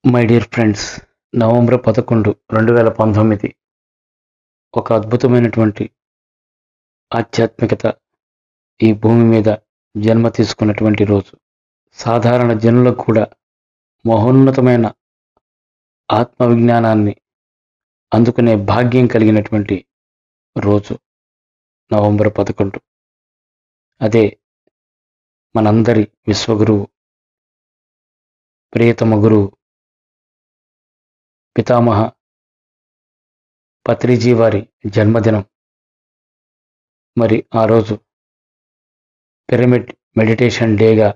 my dear friends November పదకొండు రెండు వేల పంతొమ్మిది ఒక అద్భుతమైనటువంటి ఆధ్యాత్మికత ఈ భూమి మీద జన్మ తీసుకున్నటువంటి రోజు సాధారణ జనులకు కూడా మహోన్నతమైన ఆత్మ విజ్ఞానాన్ని అందుకునే భాగ్యం కలిగినటువంటి రోజు నవంబర్ పదకొండు అదే మనందరి విశ్వగురువు ప్రియతమ గురువు పితామహ పత్రిజీ వారి జన్మదినం మరి ఆ రోజు పిరమిడ్ మెడిటేషన్ డేగా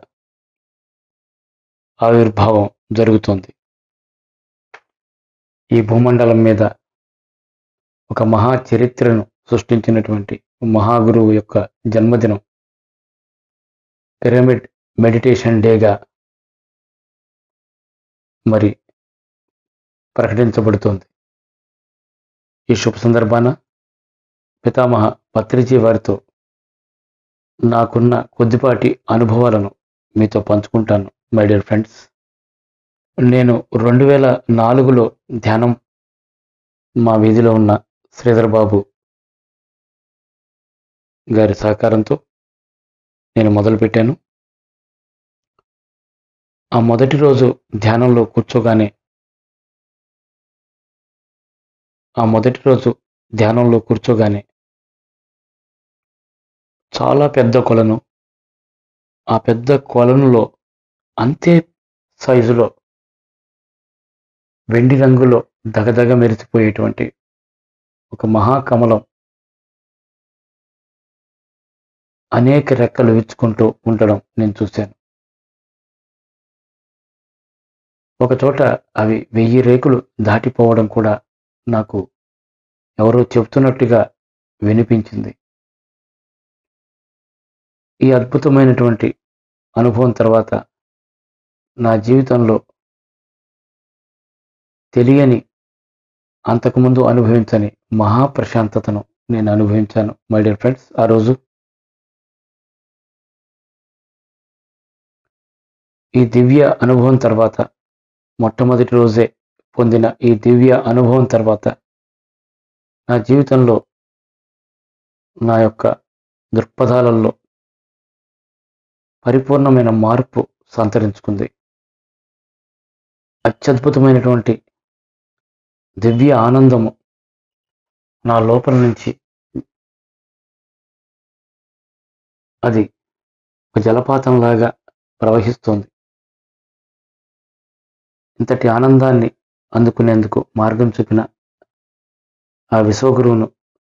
ఆవిర్భావం జరుగుతుంది ఈ భూమండలం మీద ఒక మహా చరిత్రను సృష్టించినటువంటి మహాగురువు యొక్క జన్మదినం పిరమిడ్ మెడిటేషన్ డేగా మరి ప్రకటించబడుతోంది ఈ శుభ సందర్భాన పితామహ పత్రిజీ వారితో నాకున్న కొద్దిపాటి అనుభవాలను మీతో పంచుకుంటాను మై డియర్ ఫ్రెండ్స్ నేను రెండు వేల నాలుగులో ధ్యానం మా వీధిలో ఉన్న శ్రీధర్ బాబు గారి సహకారంతో నేను మొదలుపెట్టాను ఆ మొదటి రోజు ధ్యానంలో కూర్చోగానే ఆ మొదటి రోజు ధ్యానంలో కూర్చోగానే చాలా పెద్ద కొలను ఆ పెద్ద కొలనులో అంతే సైజులో వెండి రంగులో దగదగ మెరిసిపోయేటువంటి ఒక మహాకమలం అనేక రెక్కలు విచ్చుకుంటూ ఉండడం నేను చూశాను ఒక చోట అవి వెయ్యి రేకులు దాటిపోవడం కూడా నాకు ఎవరో చెబుతున్నట్టుగా వినిపించింది ఈ అద్భుతమైనటువంటి అనుభవం తర్వాత నా జీవితంలో తెలియని అంతకుముందు అనుభవించని మహాప్రశాంతతను నేను అనుభవించాను మై డియర్ ఫ్రెండ్స్ ఆ రోజు ఈ దివ్య అనుభవం తర్వాత మొట్టమొదటి రోజే పొందిన ఈ దివ్య అనుభవం తర్వాత నా జీవితంలో నా యొక్క దృక్పథాలలో పరిపూర్ణమైన మార్పు సంతరించుకుంది అత్యద్భుతమైనటువంటి దివ్య ఆనందము నా లోపల నుంచి అది ఒక జలపాతంలాగా ప్రవహిస్తోంది ఇంతటి ఆనందాన్ని అందుకునేందుకు మార్గం చూపిన ఆ విశ్వగురువును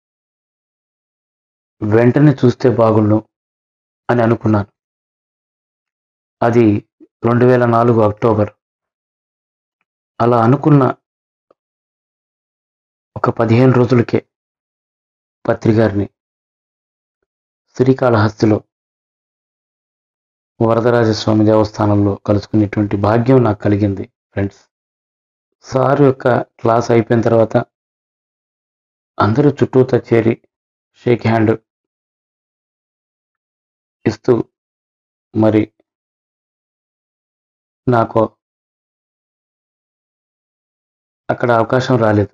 వెంటనే చూస్తే బాగుండు అని అనుకున్నాను అది రెండు వేల నాలుగు అక్టోబర్ అలా అనుకున్న ఒక పదిహేను రోజులకే పత్రిగారిని శ్రీకాళహస్తిలో వరదరాజస్వామి దేవస్థానంలో కలుసుకునేటువంటి భాగ్యం నాకు కలిగింది ఫ్రెండ్స్ సార్ యొక్క క్లాస్ అయిపోయిన తర్వాత అందరూ చుట్టూతా చేరి షేక్ హ్యాండ్ ఇస్తూ మరి నాకు అక్కడ అవకాశం రాలేదు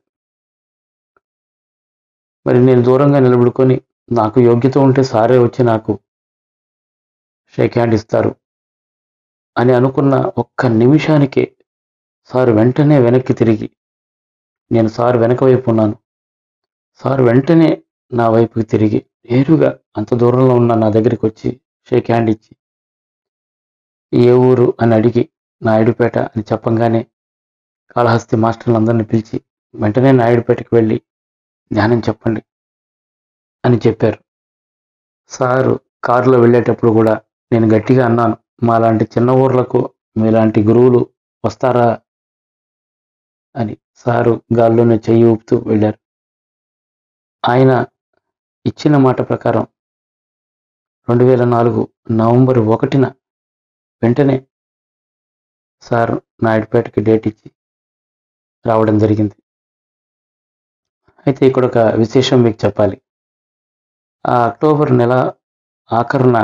మరి నేను దూరంగా నిలబడుకొని నాకు యోగ్యత ఉంటే సారే వచ్చి నాకు షేక్ హ్యాండ్ ఇస్తారు అని అనుకున్న ఒక్క నిమిషానికే సార్ వెంటనే వెనక్కి తిరిగి నేను సార్ వెనక వైపు ఉన్నాను సార్ వెంటనే నా వైపుకి తిరిగి నేరుగా అంత దూరంలో ఉన్న నా దగ్గరికి వచ్చి షేక్ హ్యాండ్ ఇచ్చి ఏ ఊరు అని అడిగి నాయుడుపేట అని చెప్పంగానే కాళహస్తి మాస్టర్లందరినీ పిలిచి వెంటనే నాయుడుపేటకి వెళ్ళి ధ్యానం చెప్పండి అని చెప్పారు సారు కారులో వెళ్ళేటప్పుడు కూడా నేను గట్టిగా అన్నాను మాలాంటి చిన్న ఊర్లకు మీలాంటి గురువులు వస్తారా అని సారు గాల్లోనే చెయ్యి ఊపుతూ వెళ్ళారు ఆయన ఇచ్చిన మాట ప్రకారం రెండు వేల నాలుగు నవంబర్ ఒకటిన వెంటనే సార్ నాయుడుపేటకి డేట్ ఇచ్చి రావడం జరిగింది అయితే ఇక్కడ ఒక విశేషం మీకు చెప్పాలి ఆ అక్టోబర్ నెల ఆఖరున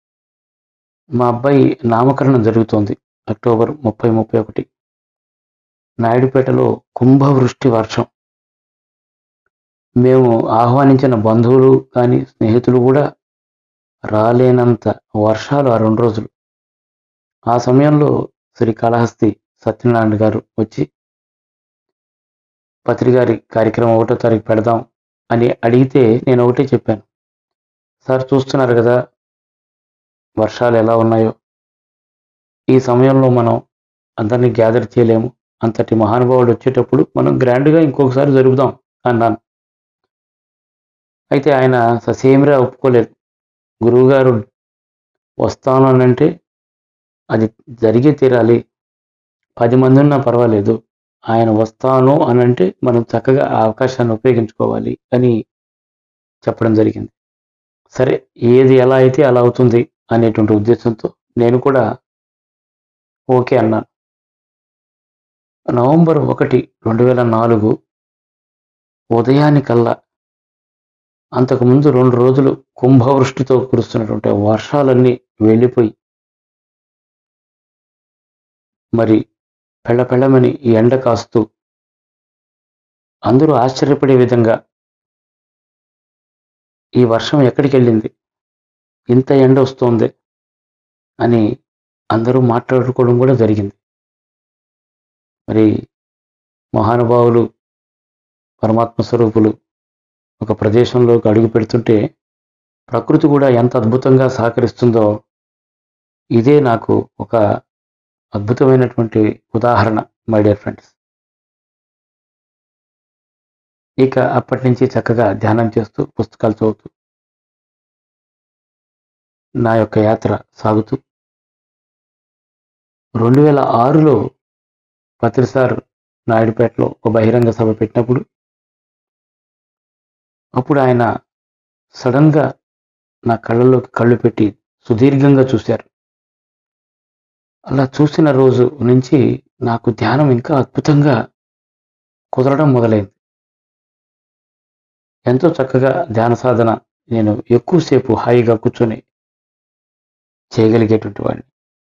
మా అబ్బాయి నామకరణం జరుగుతోంది అక్టోబర్ ముప్పై ముప్పై ఒకటి నాయుడుపేటలో కుంభవృష్టి వర్షం మేము ఆహ్వానించిన బంధువులు కానీ స్నేహితులు కూడా రాలేనంత వర్షాలు ఆ రెండు రోజులు ఆ సమయంలో శ్రీ కాళహస్తి సత్యనారాయణ గారు వచ్చి పత్రికారి కార్యక్రమం ఒకటో తారీఖు పెడదాం అని అడిగితే నేను ఒకటే చెప్పాను సార్ చూస్తున్నారు కదా వర్షాలు ఎలా ఉన్నాయో ఈ సమయంలో మనం అందరినీ గ్యాదర్ చేయలేము అంతటి మహానుభావుడు వచ్చేటప్పుడు మనం గ్రాండ్గా ఇంకొకసారి జరుపుదాం అన్నాను అయితే ఆయన ససేమిరా ఒప్పుకోలేదు గురువుగారు వస్తాను అని అంటే అది జరిగే తీరాలి పది మంది ఉన్నా పర్వాలేదు ఆయన వస్తాను అని అంటే మనం చక్కగా ఆ అవకాశాన్ని ఉపయోగించుకోవాలి అని చెప్పడం జరిగింది సరే ఏది ఎలా అయితే అలా అవుతుంది అనేటువంటి ఉద్దేశంతో నేను కూడా ఓకే అన్నాను నవంబర్ ఒకటి రెండు వేల నాలుగు ఉదయానికల్లా అంతకుముందు రెండు రోజులు కుంభవృష్టితో కురుస్తున్నటువంటి వర్షాలన్నీ వెళ్ళిపోయి మరి పెళ్ళ పెళ్ళమని ఈ ఎండ కాస్తూ అందరూ ఆశ్చర్యపడే విధంగా ఈ వర్షం ఎక్కడికి వెళ్ళింది ఇంత ఎండ వస్తోంది అని అందరూ మాట్లాడుకోవడం కూడా జరిగింది మరి మహానుభావులు పరమాత్మ స్వరూపులు ఒక ప్రదేశంలోకి అడుగు పెడుతుంటే ప్రకృతి కూడా ఎంత అద్భుతంగా సహకరిస్తుందో ఇదే నాకు ఒక అద్భుతమైనటువంటి ఉదాహరణ మై డియర్ ఫ్రెండ్స్ ఇక అప్పటి నుంచి చక్కగా ధ్యానం చేస్తూ పుస్తకాలు చదువుతూ నా యొక్క యాత్ర సాగుతూ రెండు వేల ఆరులో పత్రిసార్ నాయుడుపేటలో ఒక బహిరంగ సభ పెట్టినప్పుడు అప్పుడు ఆయన సడన్గా నా కళ్ళల్లోకి కళ్ళు పెట్టి సుదీర్ఘంగా చూశారు అలా చూసిన రోజు నుంచి నాకు ధ్యానం ఇంకా అద్భుతంగా కుదరడం మొదలైంది ఎంతో చక్కగా ధ్యాన సాధన నేను ఎక్కువసేపు హాయిగా కూర్చొని చేయగలిగేటువంటి వాడిని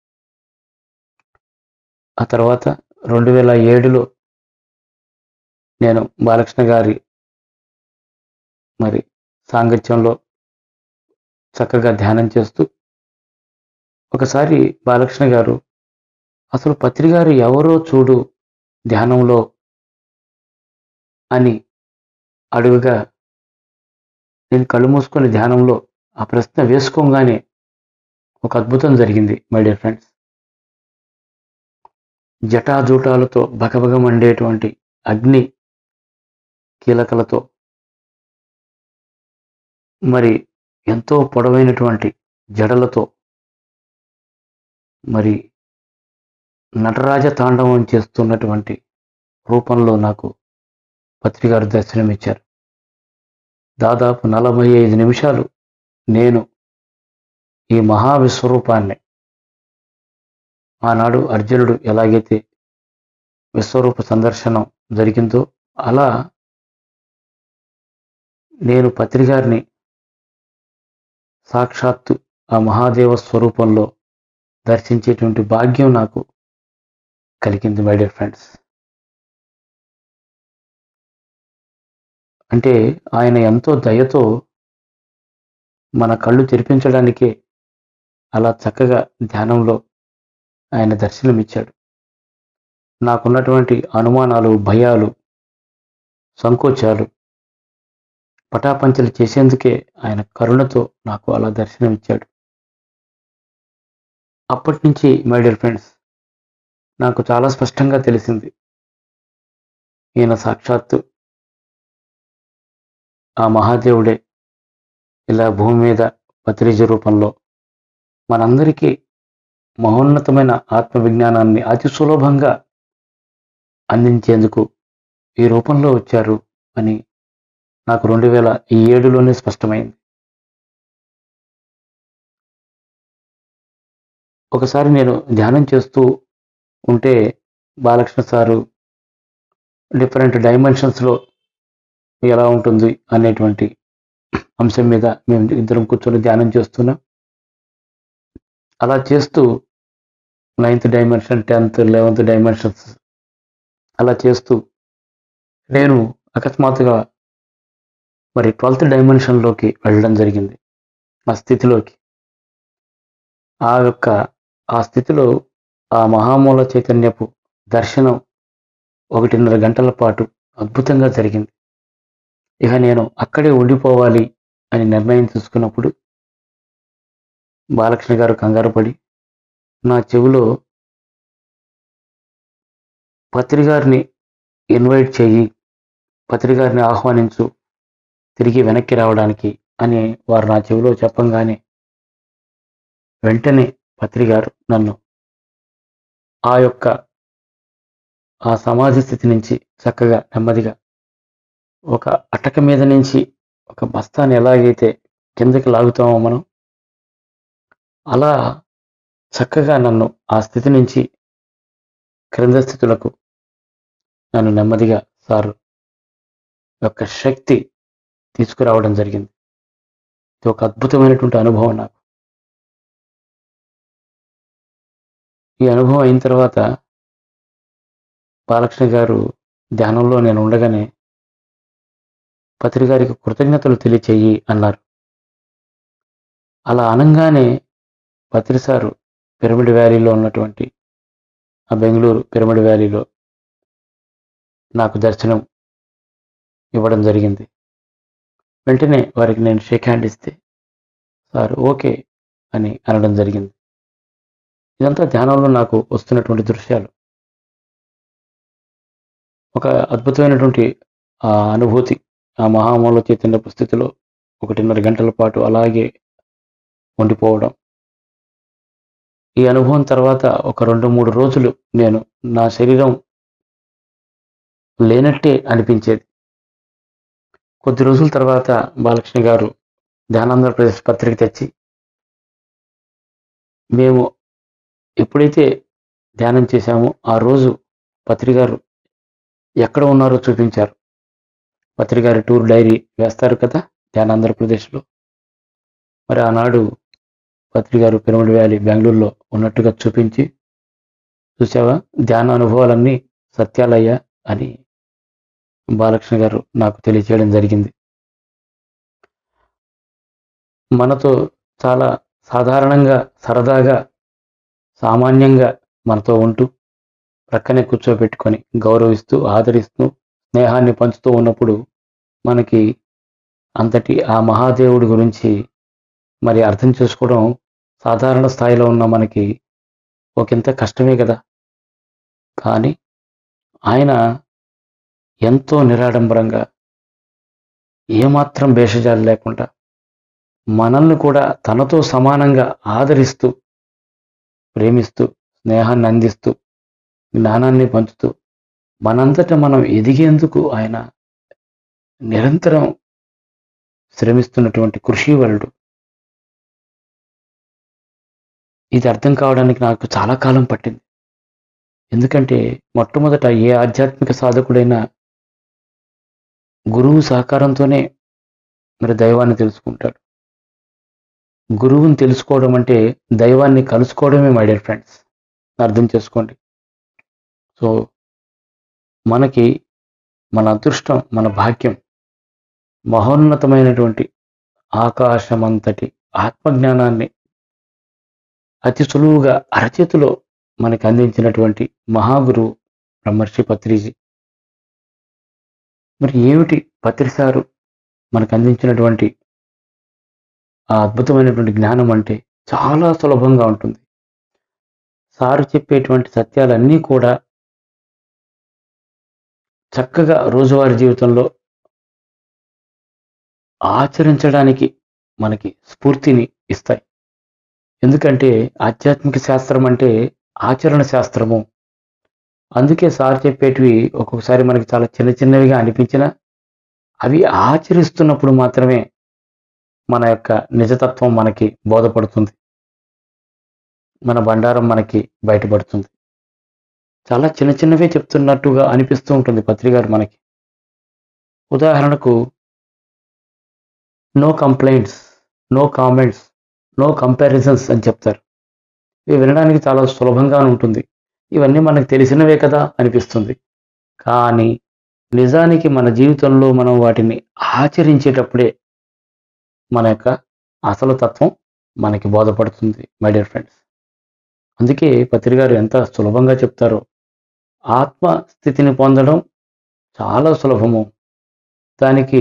ఆ తర్వాత రెండు వేల ఏడులో నేను బాలకృష్ణ గారి మరి సాంగత్యంలో చక్కగా ధ్యానం చేస్తూ ఒకసారి బాలకృష్ణ గారు అసలు పత్రిగారు ఎవరో చూడు ధ్యానంలో అని అడుగుగా నేను కళ్ళు మూసుకొని ధ్యానంలో ఆ ప్రశ్న వేసుకోగానే ఒక అద్భుతం జరిగింది మై డియర్ ఫ్రెండ్స్ జటాజూటాలతో బగబగ మండేటువంటి అగ్ని కీలకలతో మరి ఎంతో పొడవైనటువంటి జడలతో మరి నటరాజ తాండవం చేస్తున్నటువంటి రూపంలో నాకు పత్రికారు దర్శనమిచ్చారు దాదాపు నలభై ఐదు నిమిషాలు నేను ఈ మహావిశ్వరూపాన్ని ఆనాడు అర్జునుడు ఎలాగైతే విశ్వరూప సందర్శనం జరిగిందో అలా నేను పత్రికారిని సాక్షాత్తు ఆ మహాదేవ స్వరూపంలో దర్శించేటువంటి భాగ్యం నాకు కలిగింది మై డియర్ ఫ్రెండ్స్ అంటే ఆయన ఎంతో దయతో మన కళ్ళు తెరిపించడానికే అలా చక్కగా ధ్యానంలో ఆయన దర్శనమిచ్చాడు నాకున్నటువంటి అనుమానాలు భయాలు సంకోచాలు పటాపంచలు చేసేందుకే ఆయన కరుణతో నాకు అలా దర్శనమిచ్చాడు అప్పటి నుంచి మై డియర్ ఫ్రెండ్స్ నాకు చాలా స్పష్టంగా తెలిసింది ఈయన సాక్షాత్తు ఆ మహాదేవుడే ఇలా భూమి మీద పత్రిజ రూపంలో మనందరికీ మహోన్నతమైన ఆత్మ విజ్ఞానాన్ని అతి సులభంగా అందించేందుకు ఈ రూపంలో వచ్చారు అని నాకు రెండు వేల ఏడులోనే స్పష్టమైంది ఒకసారి నేను ధ్యానం చేస్తూ ఉంటే బాలకృష్ణ సారు డిఫరెంట్ డైమెన్షన్స్లో ఎలా ఉంటుంది అనేటువంటి అంశం మీద మేము ఇద్దరం కూర్చొని ధ్యానం చేస్తున్నాం అలా చేస్తూ ninth dimension tenth eleventh dimensions అలా చేస్తూ నేను అకస్మాత్తుగా మరి ట్వెల్త్ డైమెన్షన్లోకి వెళ్ళడం జరిగింది ఆ స్థితిలోకి ఆ యొక్క ఆ స్థితిలో ఆ మహామూల చైతన్యపు దర్శనం ఒకటిన్నర గంటల పాటు అద్భుతంగా జరిగింది ఇక నేను అక్కడే ఉండిపోవాలి అని నిర్ణయం తీసుకున్నప్పుడు బాలకృష్ణ గారు కంగారు పడి నా చెవిలో పత్రి గారిని ఇన్వైట్ చేయి పత్రి గారిని ఆహ్వానించు తిరిగి వెనక్కి రావడానికి అని వారు నా చెవిలో చెప్పంగానే వెంటనే పత్రి గారు నన్ను ఆ యొక్క ఆ సమాధి స్థితి నుంచి చక్కగా నెమ్మదిగా ఒక అటక మీద నుంచి ఒక బస్తాన్ని ఎలాగైతే కిందకి లాగుతామో మనం అలా చక్కగా నన్ను ఆ స్థితి నుంచి క్రింద స్థితులకు నన్ను నెమ్మదిగా సారు యొక్క శక్తి తీసుకురావడం జరిగింది ఇది ఒక అద్భుతమైనటువంటి అనుభవం నాకు ఈ అనుభవం అయిన తర్వాత బాలకృష్ణ గారు ధ్యానంలో నేను ఉండగానే పత్రి గారికి కృతజ్ఞతలు తెలియచేయి అన్నారు అలా అనగానే పత్రి సారు పిరమిడ్ వ్యాలీలో ఉన్నటువంటి ఆ బెంగళూరు పిరమిడ్ వ్యాలీలో నాకు దర్శనం ఇవ్వడం జరిగింది వెంటనే వారికి నేను షేక్ హ్యాండ్ ఇస్తే సార్ ఓకే అని అనడం జరిగింది ఇదంతా ధ్యానంలో నాకు వస్తున్నటువంటి దృశ్యాలు ఒక అద్భుతమైనటువంటి ఆ అనుభూతి ఆ మహామూల చైతన్య స్థితిలో ఒకటిన్నర గంటల పాటు అలాగే ఉండిపోవడం ఈ అనుభవం తర్వాత ఒక రెండు మూడు రోజులు నేను నా శరీరం లేనట్టే అనిపించేది కొద్ది రోజుల తర్వాత బాలకృష్ణ గారు ధ్యానాంధ్రప్రదేశ్ పత్రిక తెచ్చి మేము ఎప్పుడైతే ధ్యానం చేశామో ఆ రోజు పత్రిక గారు ఎక్కడ ఉన్నారో చూపించారు పత్రిక గారి టూర్ డైరీ వేస్తారు కదా ధ్యానాంధ్రప్రదేశ్లో మరి ఆనాడు పత్రిక గారు పిరమిడ్ వ్యాలీ బెంగళూరులో ఉన్నట్టుగా చూపించి చూసావా ధ్యాన అనుభవాలన్నీ సత్యాలయ్యా అని బాలకృష్ణ గారు నాకు తెలియచేయడం జరిగింది మనతో చాలా సాధారణంగా సరదాగా సామాన్యంగా మనతో ఉంటూ ప్రక్కనే కూర్చోబెట్టుకొని గౌరవిస్తూ ఆదరిస్తూ స్నేహాన్ని పంచుతూ ఉన్నప్పుడు మనకి అంతటి ఆ మహాదేవుడి గురించి మరి అర్థం చేసుకోవడం సాధారణ స్థాయిలో ఉన్న మనకి ఒకంత కష్టమే కదా కానీ ఆయన ఎంతో నిరాడంబరంగా ఏమాత్రం భేషజాలు లేకుండా మనల్ని కూడా తనతో సమానంగా ఆదరిస్తూ ప్రేమిస్తూ స్నేహాన్ని అందిస్తూ జ్ఞానాన్ని పంచుతూ మనంతట మనం ఎదిగేందుకు ఆయన నిరంతరం శ్రమిస్తున్నటువంటి కృషివరుడు ఇది అర్థం కావడానికి నాకు చాలా కాలం పట్టింది ఎందుకంటే మొట్టమొదట ఏ ఆధ్యాత్మిక సాధకుడైనా గురువు సహకారంతోనే మరి దైవాన్ని తెలుసుకుంటాడు గురువుని తెలుసుకోవడం అంటే దైవాన్ని కలుసుకోవడమే మై డియర్ ఫ్రెండ్స్ అర్థం చేసుకోండి సో మనకి మన అదృష్టం మన భాగ్యం మహోన్నతమైనటువంటి ఆకాశమంతటి ఆత్మజ్ఞానాన్ని అతి సులువుగా అరచేతిలో మనకి అందించినటువంటి మహాగురువు బ్రహ్మర్షి పత్రిజీ మరి ఏమిటి పత్రిసారు మనకు అందించినటువంటి ఆ అద్భుతమైనటువంటి జ్ఞానం అంటే చాలా సులభంగా ఉంటుంది సారు చెప్పేటువంటి సత్యాలన్నీ కూడా చక్కగా రోజువారీ జీవితంలో ఆచరించడానికి మనకి స్ఫూర్తిని ఇస్తాయి ఎందుకంటే ఆధ్యాత్మిక శాస్త్రం అంటే ఆచరణ శాస్త్రము అందుకే సార్ చెప్పేటివి ఒక్కొక్కసారి మనకి చాలా చిన్న చిన్నవిగా అనిపించినా అవి ఆచరిస్తున్నప్పుడు మాత్రమే మన యొక్క నిజతత్వం మనకి బోధపడుతుంది మన బండారం మనకి బయటపడుతుంది చాలా చిన్న చిన్నవే చెప్తున్నట్టుగా అనిపిస్తూ ఉంటుంది పత్రికారు మనకి ఉదాహరణకు no complaints no comments no comparisons అని చెప్తారు ఇవి వినడానికి చాలా సులభంగా ఉంటుంది ఇవన్నీ మనకు తెలిసినవే కదా అనిపిస్తుంది కానీ నిజానికి మన జీవితంలో మనం వాటిని ఆచరించేటప్పుడే మన యొక్క అసలు తత్వం మనకి బోధపడుతుంది మై డియర్ ఫ్రెండ్స్ అందుకే పత్రి గారు ఎంత సులభంగా చెప్తారో ఆత్మ స్థితిని పొందడం చాలా సులభము దానికి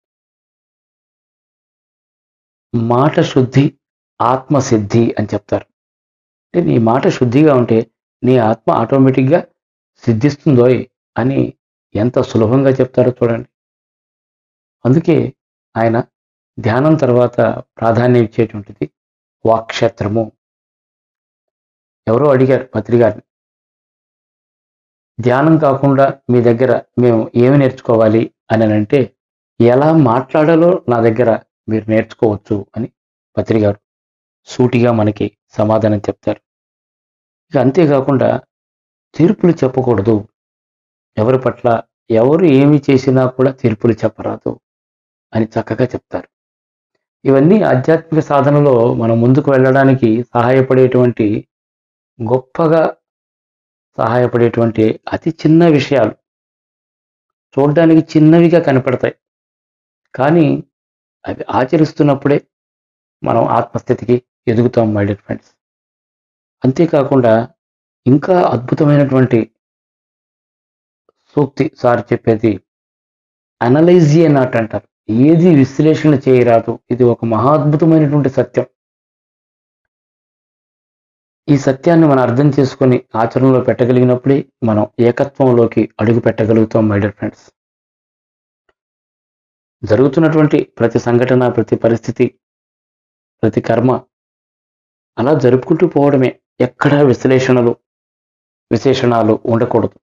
మాట శుద్ధి ఆత్మ సిద్ధి అని చెప్తారు అంటే నీ మాట శుద్ధిగా ఉంటే నీ ఆత్మ ఆటోమేటిక్గా సిద్ధిస్తుందోయ్ అని ఎంత సులభంగా చెప్తారో చూడండి అందుకే ఆయన ధ్యానం తర్వాత ప్రాధాన్యం ఇచ్చేటువంటిది వాక్షేత్రము ఎవరో అడిగారు పత్రి గారిని ధ్యానం కాకుండా మీ దగ్గర మేము ఏమి నేర్చుకోవాలి అని అంటే ఎలా మాట్లాడాలో నా దగ్గర మీరు నేర్చుకోవచ్చు అని పత్రి గారు సూటిగా మనకి సమాధానం చెప్తారు ఇక అంతేకాకుండా తీర్పులు చెప్పకూడదు ఎవరి పట్ల ఎవరు ఏమి చేసినా కూడా తీర్పులు చెప్పరాదు అని చక్కగా చెప్తారు ఇవన్నీ ఆధ్యాత్మిక సాధనలో మనం ముందుకు వెళ్ళడానికి సహాయపడేటువంటి గొప్పగా సహాయపడేటువంటి అతి చిన్న విషయాలు చూడడానికి చిన్నవిగా కనపడతాయి కానీ అవి ఆచరిస్తున్నప్పుడే మనం ఆత్మస్థితికి ఎదుగుతాం మై డియర్ ఫ్రెండ్స్ అంతేకాకుండా ఇంకా అద్భుతమైనటువంటి సూక్తి సార్ చెప్పేది అనలైజియే నాట్ అంటారు ఏది విశ్లేషణ చేయరాదు ఇది ఒక మహాద్భుతమైనటువంటి సత్యం ఈ సత్యాన్ని మనం అర్థం చేసుకొని ఆచరణలో పెట్టగలిగినప్పుడే మనం ఏకత్వంలోకి అడుగు పెట్టగలుగుతాం మై డియర్ ఫ్రెండ్స్ జరుగుతున్నటువంటి ప్రతి సంఘటన ప్రతి పరిస్థితి ప్రతి కర్మ అలా జరుపుకుంటూ పోవడమే ఎక్కడా విశ్లేషణలు విశేషణాలు ఉండకూడదు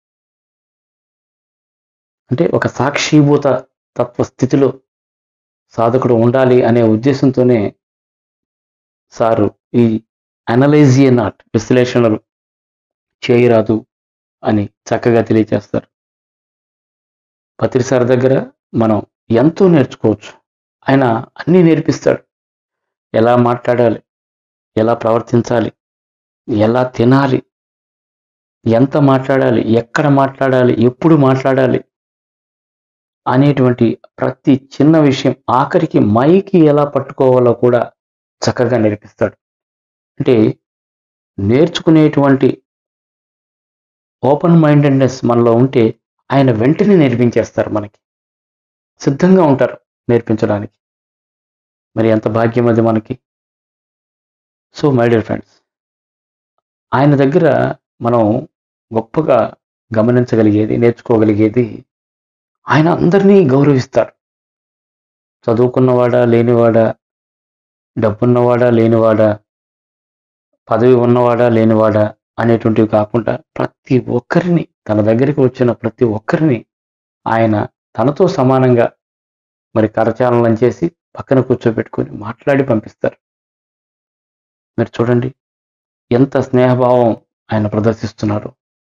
అంటే ఒక సాక్షిభూత తత్వ స్థితిలో సాధకుడు ఉండాలి అనే ఉద్దేశంతోనే సారు ఈ అనలైజియే నాట్ విశ్లేషణలు చేయరాదు అని చక్కగా తెలియచేస్తారు పత్రిసార్ దగ్గర మనం ఎంతో నేర్చుకోవచ్చు ఆయన అన్నీ నేర్పిస్తాడు ఎలా మాట్లాడాలి ఎలా ప్రవర్తించాలి ఎలా తినాలి ఎంత మాట్లాడాలి ఎక్కడ మాట్లాడాలి ఎప్పుడు మాట్లాడాలి అనేటువంటి ప్రతి చిన్న విషయం ఆఖరికి మైకి ఎలా పట్టుకోవాలో కూడా చక్కగా నేర్పిస్తాడు అంటే నేర్చుకునేటువంటి ఓపెన్ మైండెడ్నెస్ మనలో ఉంటే ఆయన వెంటనే నేర్పించేస్తారు మనకి సిద్ధంగా ఉంటారు నేర్పించడానికి మరి ఎంత భాగ్యం అది మనకి సో మై డియర్ ఫ్రెండ్స్ ఆయన దగ్గర మనం గొప్పగా గమనించగలిగేది నేర్చుకోగలిగేది ఆయన అందరినీ గౌరవిస్తారు చదువుకున్నవాడా లేనివాడా డబ్బున్నవాడా లేనివాడా పదవి ఉన్నవాడా లేనివాడా అనేటువంటివి కాకుండా ప్రతి ఒక్కరిని తన దగ్గరికి వచ్చిన ప్రతి ఒక్కరిని ఆయన తనతో సమానంగా మరి కరచాలనం చేసి పక్కన కూర్చోబెట్టుకొని మాట్లాడి పంపిస్తారు మీరు చూడండి ఎంత స్నేహభావం ఆయన ప్రదర్శిస్తున్నారు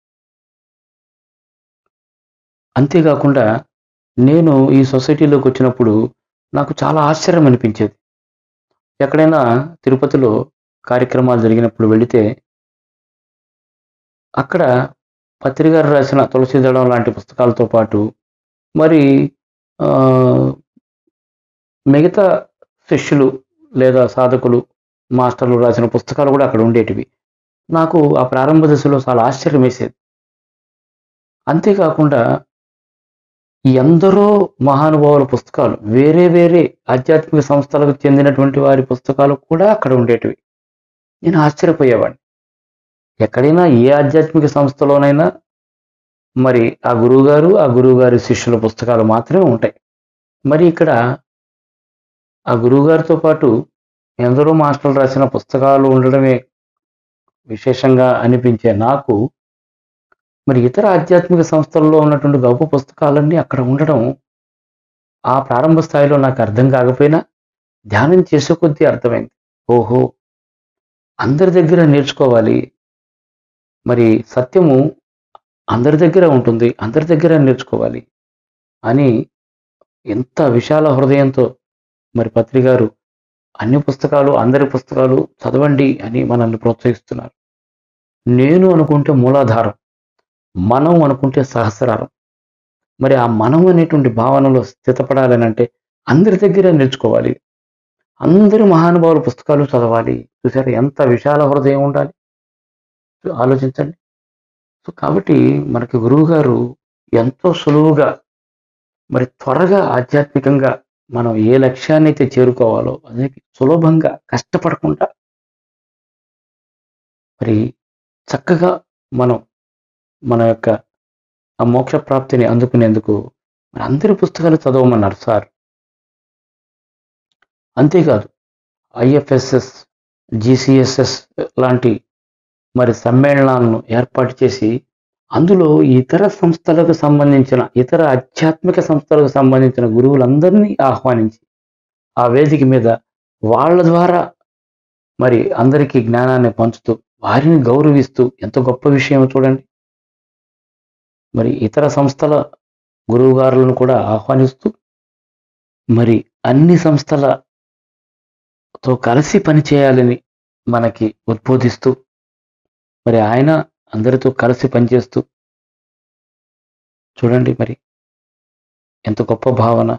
అంతేకాకుండా నేను ఈ సొసైటీలోకి వచ్చినప్పుడు నాకు చాలా ఆశ్చర్యం అనిపించేది ఎక్కడైనా తిరుపతిలో కార్యక్రమాలు జరిగినప్పుడు వెళితే అక్కడ పత్రిగారు రాసిన తులసీదళం లాంటి పుస్తకాలతో పాటు మరి ఆ, మిగతా శిష్యులు లేదా సాధకులు మాస్టర్లు రాసిన పుస్తకాలు కూడా అక్కడ ఉండేటివి నాకు ఆ ప్రారంభ దశలో చాలా ఆశ్చర్యం వేసేది అంతేకాకుండా ఎందరో మహానుభావుల పుస్తకాలు వేరే వేరే ఆధ్యాత్మిక సంస్థలకు చెందినటువంటి వారి పుస్తకాలు కూడా అక్కడ ఉండేటివి నేను ఆశ్చర్యపోయేవాడిని ఎక్కడైనా ఏ ఆధ్యాత్మిక సంస్థలోనైనా మరి ఆ గురువుగారు ఆ గురువుగారి శిష్యుల పుస్తకాలు మాత్రమే ఉంటాయి మరి ఇక్కడ ఆ గురువుగారితో పాటు ఎందరో మాస్టర్లు రాసిన పుస్తకాలు ఉండడమే విశేషంగా అనిపించే నాకు మరి ఇతర ఆధ్యాత్మిక సంస్థల్లో ఉన్నటువంటి గొప్ప పుస్తకాలన్నీ అక్కడ ఉండడం ఆ ప్రారంభ స్థాయిలో నాకు అర్థం కాకపోయినా ధ్యానం చేసే కొద్దీ అర్థమైంది ఓహో అందరి దగ్గర నేర్చుకోవాలి మరి సత్యము అందరి దగ్గర ఉంటుంది అందరి దగ్గర నేర్చుకోవాలి అని ఎంత విశాల హృదయంతో మరి పత్రి గారు అన్ని పుస్తకాలు అందరి పుస్తకాలు చదవండి అని మనల్ని ప్రోత్సహిస్తున్నారు నేను అనుకుంటే మూలాధారం మనం అనుకుంటే సహస్రారం మరి ఆ మనం అనేటువంటి భావనలో స్థితపడాలని అంటే అందరి దగ్గర నేర్చుకోవాలి అందరి మహానుభావుల పుస్తకాలు చదవాలి చూసారా ఎంత విశాల హృదయం ఉండాలి ఆలోచించండి సో కాబట్టి మనకి గురువు గారు ఎంతో సులువుగా మరి త్వరగా ఆధ్యాత్మికంగా మనం ఏ లక్ష్యాన్ని అయితే చేరుకోవాలో అదే సులభంగా కష్టపడకుండా మరి చక్కగా మనం మన యొక్క ఆ మోక్ష ప్రాప్తిని అందుకునేందుకు మరి అందరి పుస్తకాలు చదవమన్నారు సార్ అంతేకాదు ఐఎఫ్ఎస్ఎస్ జిసిఎస్ఎస్ లాంటి మరి సమ్మేళనాలను ఏర్పాటు చేసి అందులో ఇతర సంస్థలకు సంబంధించిన ఇతర ఆధ్యాత్మిక సంస్థలకు సంబంధించిన గురువులందరినీ ఆహ్వానించి ఆ వేదిక మీద వాళ్ళ ద్వారా మరి అందరికీ జ్ఞానాన్ని పంచుతూ వారిని గౌరవిస్తూ ఎంత గొప్ప విషయం చూడండి మరి ఇతర సంస్థల గురువుగారులను కూడా ఆహ్వానిస్తూ మరి అన్ని సంస్థలతో కలిసి పనిచేయాలని మనకి ఉద్బోధిస్తూ మరి ఆయన అందరితో కలిసి పనిచేస్తూ చూడండి మరి ఎంత గొప్ప భావన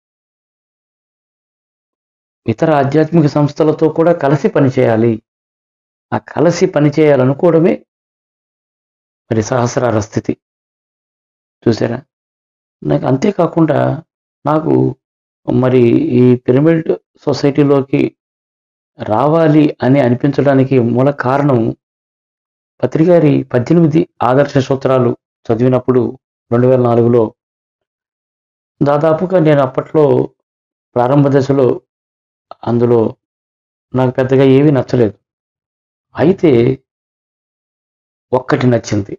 ఇతర ఆధ్యాత్మిక సంస్థలతో కూడా కలిసి పనిచేయాలి ఆ కలిసి పనిచేయాలనుకోవడమే మరి సహస్రార స్థితి చూసారా నాకు అంతేకాకుండా నాకు మరి ఈ పిరమిడ్ సొసైటీలోకి రావాలి అని అనిపించడానికి మూల కారణం పత్రికారి పద్దెనిమిది ఆదర్శ సూత్రాలు చదివినప్పుడు రెండు వేల నాలుగులో దాదాపుగా నేను అప్పట్లో ప్రారంభ దశలో అందులో నాకు పెద్దగా ఏమీ నచ్చలేదు అయితే ఒక్కటి నచ్చింది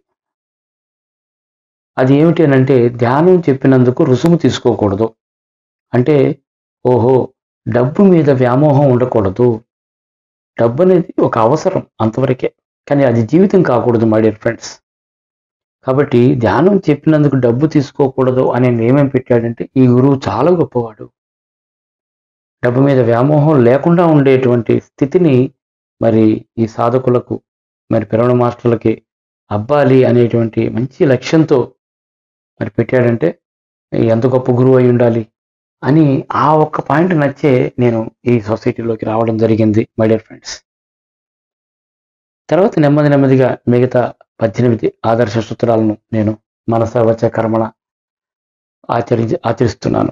అది ఏమిటి అని అంటే ధ్యానం చెప్పినందుకు రుసుము తీసుకోకూడదు అంటే ఓహో డబ్బు మీద వ్యామోహం ఉండకూడదు డబ్బు అనేది ఒక అవసరం అంతవరకే కానీ అది జీవితం కాకూడదు మై డియర్ ఫ్రెండ్స్ కాబట్టి ధ్యానం చెప్పినందుకు డబ్బు తీసుకోకూడదు అనే నియమం పెట్టాడంటే ఈ గురువు చాలా గొప్పవాడు డబ్బు మీద వ్యామోహం లేకుండా ఉండేటువంటి స్థితిని మరి ఈ సాధకులకు మరి పిరమణ మాస్టర్లకి అబ్బాలి అనేటువంటి మంచి లక్ష్యంతో మరి పెట్టాడంటే ఎంత గొప్ప గురువు అయి ఉండాలి అని ఆ ఒక్క పాయింట్ నచ్చే నేను ఈ సొసైటీలోకి రావడం జరిగింది మై డియర్ ఫ్రెండ్స్ తర్వాత నెమ్మది నెమ్మదిగా మిగతా పద్దెనిమిది ఆదర్శ సూత్రాలను నేను మనస వచ్చ కర్మణ ఆచరించి ఆచరిస్తున్నాను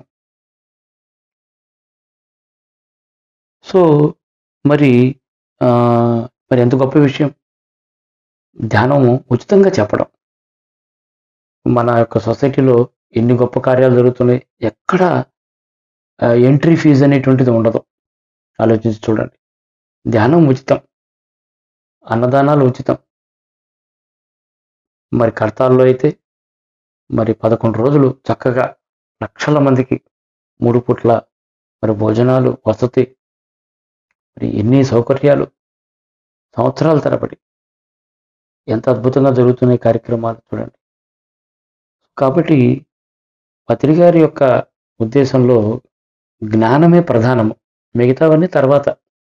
సో మరి ఆ, మరి ఎంత గొప్ప విషయం ధ్యానము ఉచితంగా చెప్పడం మన యొక్క సొసైటీలో ఎన్ని గొప్ప కార్యాలు జరుగుతున్నాయి ఎక్కడ ఎంట్రీ ఫీజు అనేటువంటిది ఉండదు ఆలోచించి చూడండి ధ్యానం ఉచితం అన్నదానాలు ఉచితం మరి కర్తాల్లో అయితే మరి పదకొండు రోజులు చక్కగా లక్షల మందికి మూడు పూట్ల మరి భోజనాలు వసతి మరి ఎన్ని సౌకర్యాలు సంవత్సరాల తరబడి ఎంత అద్భుతంగా జరుగుతున్నాయి కార్యక్రమాలు చూడండి కాబట్టి పత్రికారి యొక్క ఉద్దేశంలో జ్ఞానమే ప్రధానము మిగతావన్నీ తర్వాత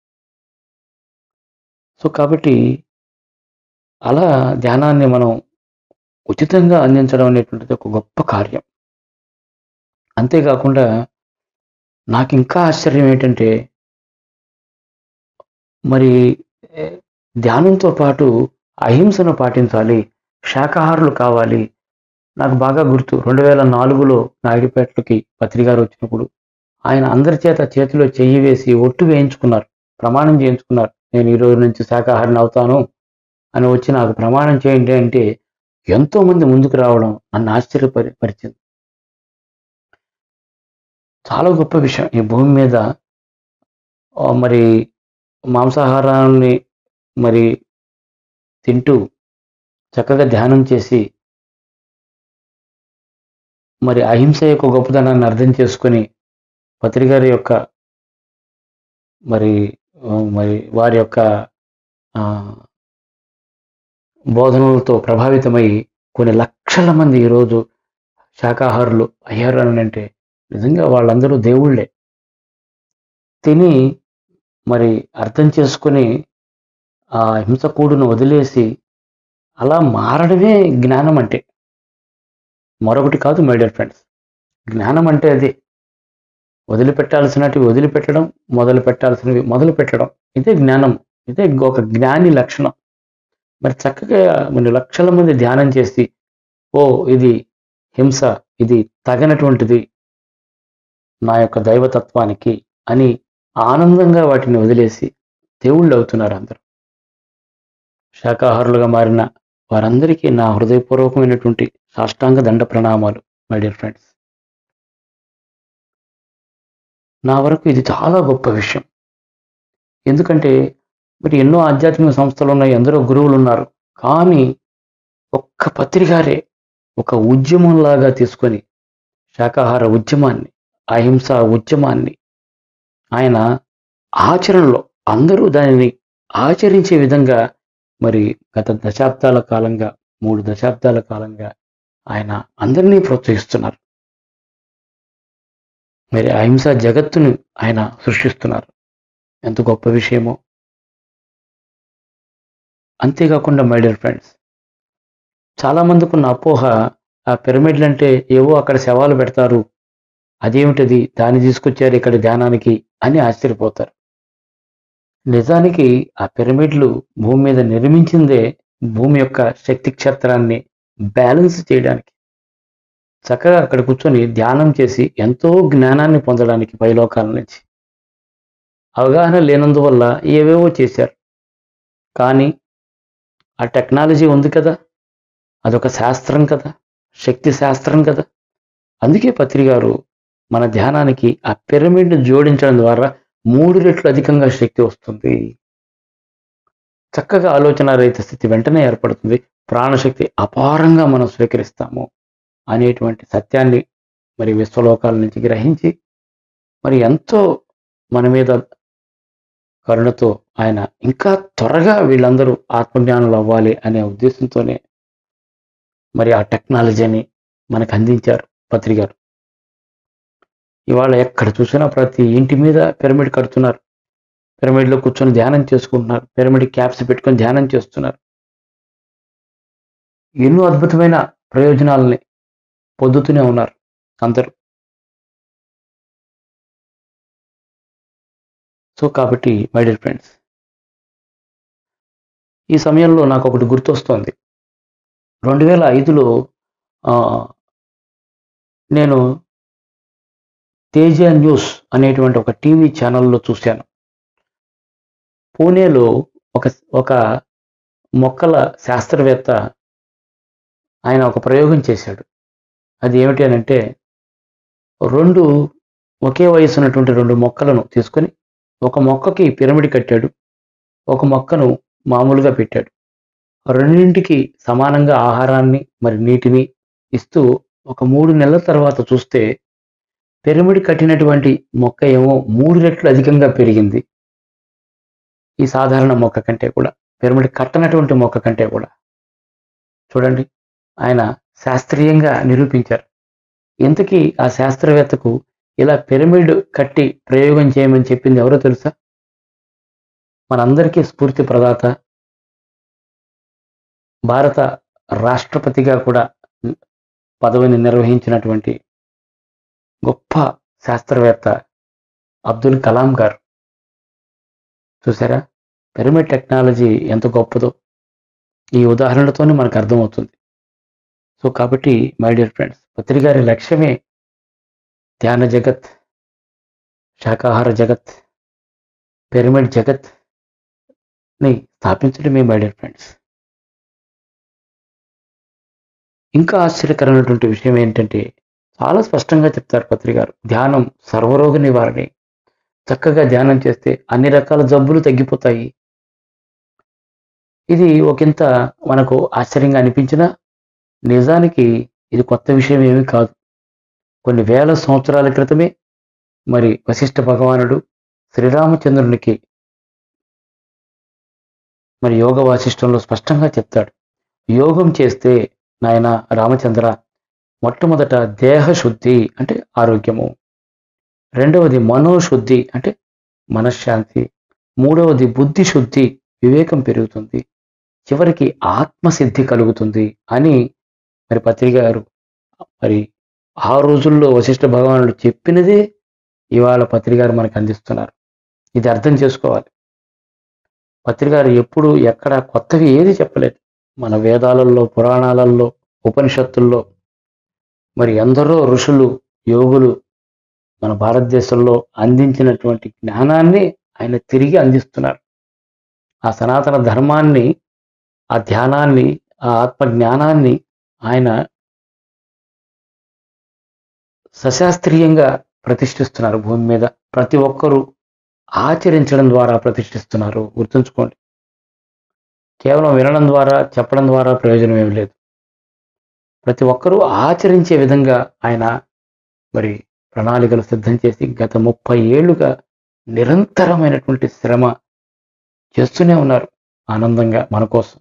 సో కాబట్టి అలా ధ్యానాన్ని మనం ఉచితంగా అందించడం అనేటువంటిది ఒక గొప్ప కార్యం అంతేకాకుండా నాకు ఇంకా ఆశ్చర్యం ఏంటంటే మరి ఏ, ధ్యానంతో పాటు అహింసను పాటించాలి శాకాహారులు కావాలి నాకు బాగా గుర్తు రెండు వేల నాలుగులో నాయుడుపేటలకి పత్రికారు వచ్చినప్పుడు ఆయన అందరి చేత చేతిలో చెయ్యి వేసి ఒట్టు వేయించుకున్నారు ప్రమాణం చేయించుకున్నారు నేను ఈ రోజు నుంచి శాకాహారిని అవుతాను అని వచ్చి నాకు ప్రమాణం చేయండి అంటే ఎంతో మంది ముందుకు రావడం నన్ను ఆశ్చర్యపరి పరిచింది చాలా గొప్ప విషయం ఈ భూమి మీద ఆ, మరి మాంసాహారాన్ని మరి తింటూ చక్కగా ధ్యానం చేసి మరి అహింస యొక్క గొప్పతనాన్ని అర్థం చేసుకొని పత్రికారి యొక్క మరి ఆ, మరి వారి యొక్క ఆ, బోధనలతో ప్రభావితమై కొన్ని లక్షల మంది ఈరోజు శాకాహారులు అయ్యారు అని అంటే నిజంగా వాళ్ళందరూ దేవుళ్ళే తిని మరి అర్థం చేసుకొని ఆ హింసకూడును వదిలేసి అలా మారడమే జ్ఞానం అంటే మరొకటి కాదు మై డియర్ ఫ్రెండ్స్ జ్ఞానం అంటే అది వదిలిపెట్టాల్సినవి వదిలిపెట్టడం మొదలు పెట్టాల్సినవి మొదలు పెట్టడం ఇదే జ్ఞానం ఇదే ఒక జ్ఞాని లక్షణం మరి చక్కగా కొన్ని లక్షల మంది ధ్యానం చేసి ఓ ఇది హింస ఇది తగనటువంటిది నా యొక్క దైవతత్వానికి అని ఆనందంగా వాటిని వదిలేసి దేవుళ్ళు అవుతున్నారు అందరూ శాకాహారులుగా మారిన వారందరికీ నా హృదయపూర్వకమైనటువంటి సాష్టాంగ దండ ప్రణామాలు మై డియర్ ఫ్రెండ్స్ నా వరకు ఇది చాలా గొప్ప విషయం ఎందుకంటే మరి ఎన్నో ఆధ్యాత్మిక సంస్థలు ఉన్నాయి ఎందరో గురువులు ఉన్నారు కానీ ఒక్క పత్రికారే ఒక ఉద్యమంలాగా తీసుకొని శాకాహార ఉద్యమాన్ని అహింస ఉద్యమాన్ని ఆయన ఆచరణలో అందరూ దానిని ఆచరించే విధంగా మరి గత దశాబ్దాల కాలంగా మూడు దశాబ్దాల కాలంగా ఆయన అందరినీ ప్రోత్సహిస్తున్నారు మరి అహింస జగత్తును ఆయన సృష్టిస్తున్నారు ఎంత గొప్ప విషయమో అంతేకాకుండా మై డియర్ ఫ్రెండ్స్ చాలా మందికి ఉన్న అపోహ ఆ పిరమిడ్లు అంటే ఏవో అక్కడ శవాలు పెడతారు అదేమిటది దాన్ని తీసుకొచ్చారు ఇక్కడ ధ్యానానికి అని ఆశ్చర్యపోతారు నిజానికి ఆ పిరమిడ్లు భూమి మీద నిర్మించిందే భూమి యొక్క శక్తి క్షేత్రాన్ని బ్యాలెన్స్ చేయడానికి చక్కగా అక్కడ కూర్చొని ధ్యానం చేసి ఎంతో జ్ఞానాన్ని పొందడానికి పైలోకాల నుంచి అవగాహన లేనందువల్ల ఏవేవో చేశారు కానీ ఆ టెక్నాలజీ ఉంది కదా అదొక శాస్త్రం కదా శక్తి శాస్త్రం కదా అందుకే పత్రికారు మన ధ్యానానికి ఆ పిరమిడ్ని జోడించడం ద్వారా మూడు రెట్లు అధికంగా శక్తి వస్తుంది చక్కగా ఆలోచన రహిత స్థితి వెంటనే ఏర్పడుతుంది ప్రాణశక్తి అపారంగా మనం స్వీకరిస్తాము అనేటువంటి సత్యాన్ని మరి విశ్వలోకాల నుంచి గ్రహించి మరి ఎంతో మన మీద కరుణతో ఆయన ఇంకా త్వరగా వీళ్ళందరూ ఆత్మజ్ఞానులు అవ్వాలి అనే ఉద్దేశంతోనే మరి ఆ టెక్నాలజీని మనకు అందించారు పత్రికారు ఇవాళ ఎక్కడ చూసినా ప్రతి ఇంటి మీద పిరమిడ్ కడుతున్నారు పిరమిడ్లో కూర్చొని ధ్యానం చేసుకుంటున్నారు పిరమిడ్ క్యాప్స్ పెట్టుకొని ధ్యానం చేస్తున్నారు ఎన్నో అద్భుతమైన ప్రయోజనాలని పొందుతూనే ఉన్నారు అందరూ సో కాబట్టి మై డియర్ ఫ్రెండ్స్ ఈ సమయంలో నాకు ఒకటి గుర్తొస్తోంది రెండు వేల ఐదులో నేను తేజ న్యూస్ అనేటువంటి ఒక టీవీ ఛానల్లో చూశాను పూణేలో ఒక ఒక మొక్కల శాస్త్రవేత్త ఆయన ఒక ప్రయోగం చేశాడు అది ఏమిటి అని అంటే రెండు ఒకే వయసు ఉన్నటువంటి రెండు మొక్కలను తీసుకొని ఒక మొక్కకి పిరమిడ్ కట్టాడు ఒక మొక్కను మామూలుగా పెట్టాడు రెండింటికి సమానంగా ఆహారాన్ని మరి నీటిని ఇస్తూ ఒక మూడు నెలల తర్వాత చూస్తే పిరమిడ్ కట్టినటువంటి మొక్క ఏమో మూడు రెట్లు అధికంగా పెరిగింది ఈ సాధారణ మొక్క కంటే కూడా పిరమిడ్ కట్టనటువంటి మొక్క కంటే కూడా చూడండి ఆయన శాస్త్రీయంగా నిరూపించారు ఇంతకీ ఆ శాస్త్రవేత్తకు ఇలా పిరమిడ్ కట్టి ప్రయోగం చేయమని చెప్పింది ఎవరో తెలుసా మనందరికీ స్ఫూర్తి ప్రదాత భారత రాష్ట్రపతిగా కూడా పదవిని నిర్వహించినటువంటి గొప్ప శాస్త్రవేత్త అబ్దుల్ కలాం గారు చూసారా పిరమిడ్ టెక్నాలజీ ఎంత గొప్పదో ఈ ఉదాహరణలతోనే మనకు అర్థమవుతుంది సో కాబట్టి మై డియర్ ఫ్రెండ్స్ పత్రికారి లక్ష్యమే ధ్యాన జగత్ శాకాహార జగత్ పిరమిడ్ జగత్ ని స్థాపించడమే మై డియర్ ఫ్రెండ్స్ ఇంకా ఆశ్చర్యకరమైనటువంటి విషయం ఏంటంటే చాలా స్పష్టంగా చెప్తారు పత్రికారు ధ్యానం సర్వరోగ నివారణి చక్కగా ధ్యానం చేస్తే అన్ని రకాల జబ్బులు తగ్గిపోతాయి ఇది ఒకంత మనకు ఆశ్చర్యంగా అనిపించినా నిజానికి ఇది కొత్త విషయం ఏమీ కాదు కొన్ని వేల సంవత్సరాల క్రితమే మరి వశిష్ఠ భగవానుడు శ్రీరామచంద్రునికి మరి యోగ వాసిష్టంలో స్పష్టంగా చెప్తాడు యోగం చేస్తే నాయన రామచంద్ర మొట్టమొదట దేహ శుద్ధి అంటే ఆరోగ్యము రెండవది మనోశుద్ధి అంటే మనశ్శాంతి మూడవది బుద్ధి శుద్ధి వివేకం పెరుగుతుంది చివరికి ఆత్మసిద్ధి కలుగుతుంది అని మరి పత్రిక గారు మరి ఆ రోజుల్లో వశిష్ఠ భగవానుడు చెప్పినదే ఇవాళ పత్రికారు మనకు అందిస్తున్నారు ఇది అర్థం చేసుకోవాలి పత్రికారు ఎప్పుడు ఎక్కడ కొత్తగా ఏది చెప్పలేదు మన వేదాలలో పురాణాలలో ఉపనిషత్తుల్లో మరి ఎందరో ఋషులు యోగులు మన భారతదేశంలో అందించినటువంటి జ్ఞానాన్ని ఆయన తిరిగి అందిస్తున్నారు ఆ సనాతన ధర్మాన్ని ఆ ధ్యానాన్ని ఆ ఆత్మ జ్ఞానాన్ని ఆయన సశాస్త్రీయంగా ప్రతిష్ఠిస్తున్నారు భూమి మీద ప్రతి ఒక్కరూ ఆచరించడం ద్వారా ప్రతిష్ఠిస్తున్నారు గుర్తుంచుకోండి కేవలం వినడం ద్వారా చెప్పడం ద్వారా ప్రయోజనం ఏమి లేదు ప్రతి ఒక్కరూ ఆచరించే విధంగా ఆయన మరి ప్రణాళికలు సిద్ధం చేసి గత ముప్పై ఏళ్లుగా నిరంతరమైనటువంటి శ్రమ చేస్తూనే ఉన్నారు ఆనందంగా మన కోసం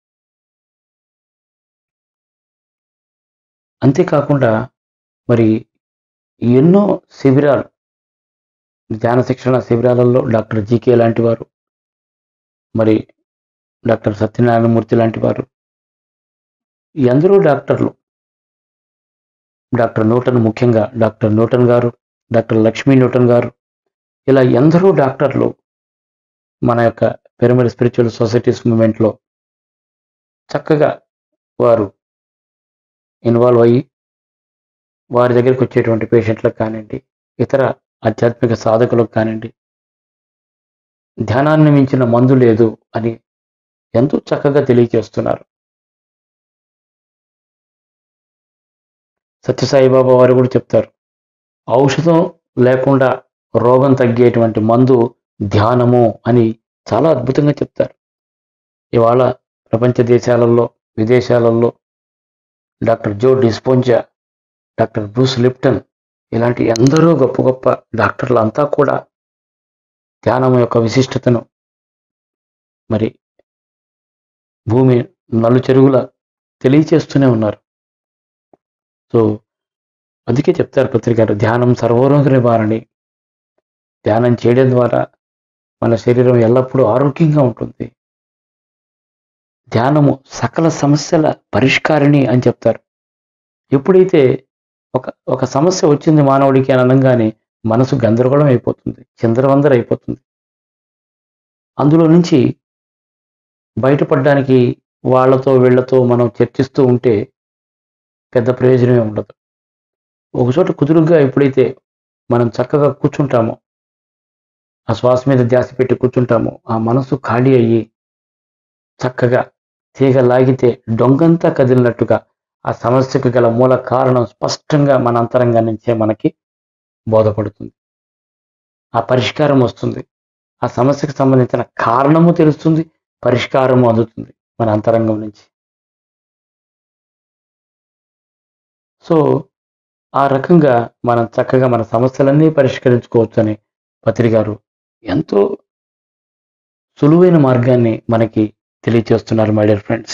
అంతేకాకుండా మరి ఎన్నో శిబిరాలు ధ్యాన శిక్షణ శిబిరాలలో డాక్టర్ జీకే లాంటి వారు మరి డాక్టర్ సత్యనారాయణమూర్తి లాంటి వారు ఎందరో డాక్టర్లు డాక్టర్ న్యూటన్ ముఖ్యంగా డాక్టర్ న్యూటన్ గారు డాక్టర్ లక్ష్మీ న్యూటన్ గారు ఇలా ఎందరో డాక్టర్లు మన యొక్క పిరమిడ్ స్పిరిచువల్ సొసైటీస్ మూమెంట్లో చక్కగా వారు ఇన్వాల్వ్ అయ్యి వారి దగ్గరికి వచ్చేటువంటి పేషెంట్లకు కానివ్వండి ఇతర ఆధ్యాత్మిక సాధకులకు కానివ్వండి ధ్యానాన్ని మించిన మందు లేదు అని ఎంతో చక్కగా తెలియజేస్తున్నారు సత్యసాయిబాబా వారు కూడా చెప్తారు ఔషధం లేకుండా రోగం తగ్గేటువంటి మందు ధ్యానము అని చాలా అద్భుతంగా చెప్తారు ఇవాళ ప్రపంచ దేశాలలో విదేశాలలో doctor Joe Dispenza doctor Bruce Lipton ఇలాంటి ఎందరో గొప్ప గొప్ప డాక్టర్లు అంతా కూడా ధ్యానం యొక్క విశిష్టతను మరి భూమి నలు చెరుగుల తెలియచేస్తూనే ఉన్నారు సో అందుకే చెప్తారు పత్రికారు ధ్యానం సర్వరోగ నివారణి ధ్యానం చేయడం ద్వారా మన శరీరం ఎల్లప్పుడూ ఆరోగ్యంగా ఉంటుంది ధ్యానము సకల సమస్యల పరిష్కారిణి అని చెప్తారు ఎప్పుడైతే ఒక ఒక సమస్య వచ్చింది మానవుడికి అని అనగానే మనసు గందరగోళం అయిపోతుంది చిందరవందర అయిపోతుంది అందులో నుంచి బయటపడడానికి వాళ్ళతో వీళ్ళతో మనం చర్చిస్తూ ఉంటే పెద్ద ప్రయోజనమే ఉండదు ఒకచోట కుదురుగా ఎప్పుడైతే మనం చక్కగా కూర్చుంటామో ఆ శ్వాస మీద ధ్యాస పెట్టి కూర్చుంటామో ఆ మనసు ఖాళీ అయ్యి చక్కగా తీగ లాగితే డొంగంతా కదిలినట్టుగా ఆ సమస్యకు గల మూల కారణం స్పష్టంగా మన అంతరంగా నుంచే మనకి బోధపడుతుంది ఆ పరిష్కారం వస్తుంది ఆ సమస్యకు సంబంధించిన కారణము తెలుస్తుంది పరిష్కారము అందుతుంది మన అంతరంగం నుంచి సో ఆ రకంగా మనం చక్కగా మన సమస్యలన్నీ పరిష్కరించుకోవచ్చు అని పత్రి గారు ఎంతో సులువైన మార్గాన్ని మనకి తెలియచేస్తున్నారు మై డియర్ ఫ్రెండ్స్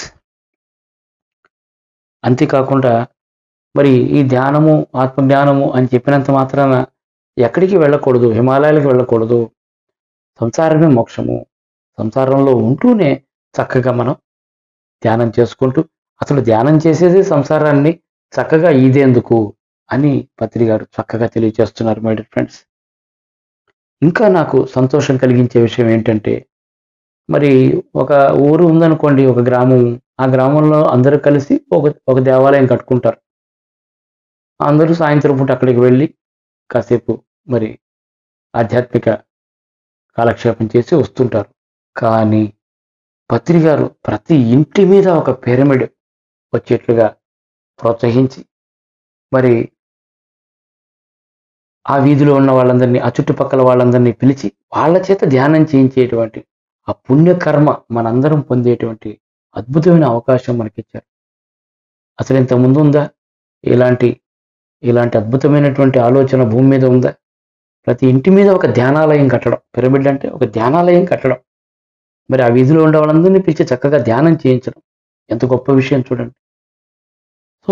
అంతేకాకుండా మరి ఈ ధ్యానము ఆత్మజ్ఞానము అని చెప్పినంత మాత్రాన ఎక్కడికి వెళ్ళకూడదు హిమాలయాలకు వెళ్ళకూడదు సంసారమే మోక్షము సంసారంలో ఉంటూనే చక్కగా మనం ధ్యానం చేసుకుంటూ అసలు ధ్యానం చేసేది సంసారాన్ని చక్కగా ఈదేందుకు అని పత్రి గారు చక్కగా తెలియజేస్తున్నారు మై డియర్ ఫ్రెండ్స్ ఇంకా నాకు సంతోషం కలిగించే విషయం ఏంటంటే మరి ఒక ఊరు ఉందనుకోండి ఒక గ్రామం ఆ గ్రామంలో అందరూ కలిసి ఒక ఒక దేవాలయం కట్టుకుంటారు అందరూ సాయంత్రం పూట అక్కడికి వెళ్ళి కాసేపు మరి ఆధ్యాత్మిక కాలక్షేపం చేసి వస్తుంటారు కానీ పత్రి గారు ప్రతి ఇంటి మీద ఒక పిరమిడ్ వచ్చేట్లుగా ప్రోత్సహించి మరి ఆ వీధిలో ఉన్న వాళ్ళందరినీ ఆ చుట్టుపక్కల వాళ్ళందరినీ పిలిచి వాళ్ళ చేత ధ్యానం చేయించేటువంటి ఆ పుణ్యకర్మ మనందరం పొందేటువంటి అద్భుతమైన అవకాశం మనకిచ్చారు అసలు ఇంత ముందు ఉందా ఇలాంటి ఇలాంటి అద్భుతమైనటువంటి ఆలోచన భూమి మీద ఉందా ప్రతి ఇంటి మీద ఒక ధ్యానాలయం కట్టడం పిరమిడ్ అంటే ఒక ధ్యానాలయం కట్టడం మరి ఆ వీధిలో ఉండే వాళ్ళందరినీ పిలిచి చక్కగా ధ్యానం చేయించడం ఎంత గొప్ప విషయం చూడండి సో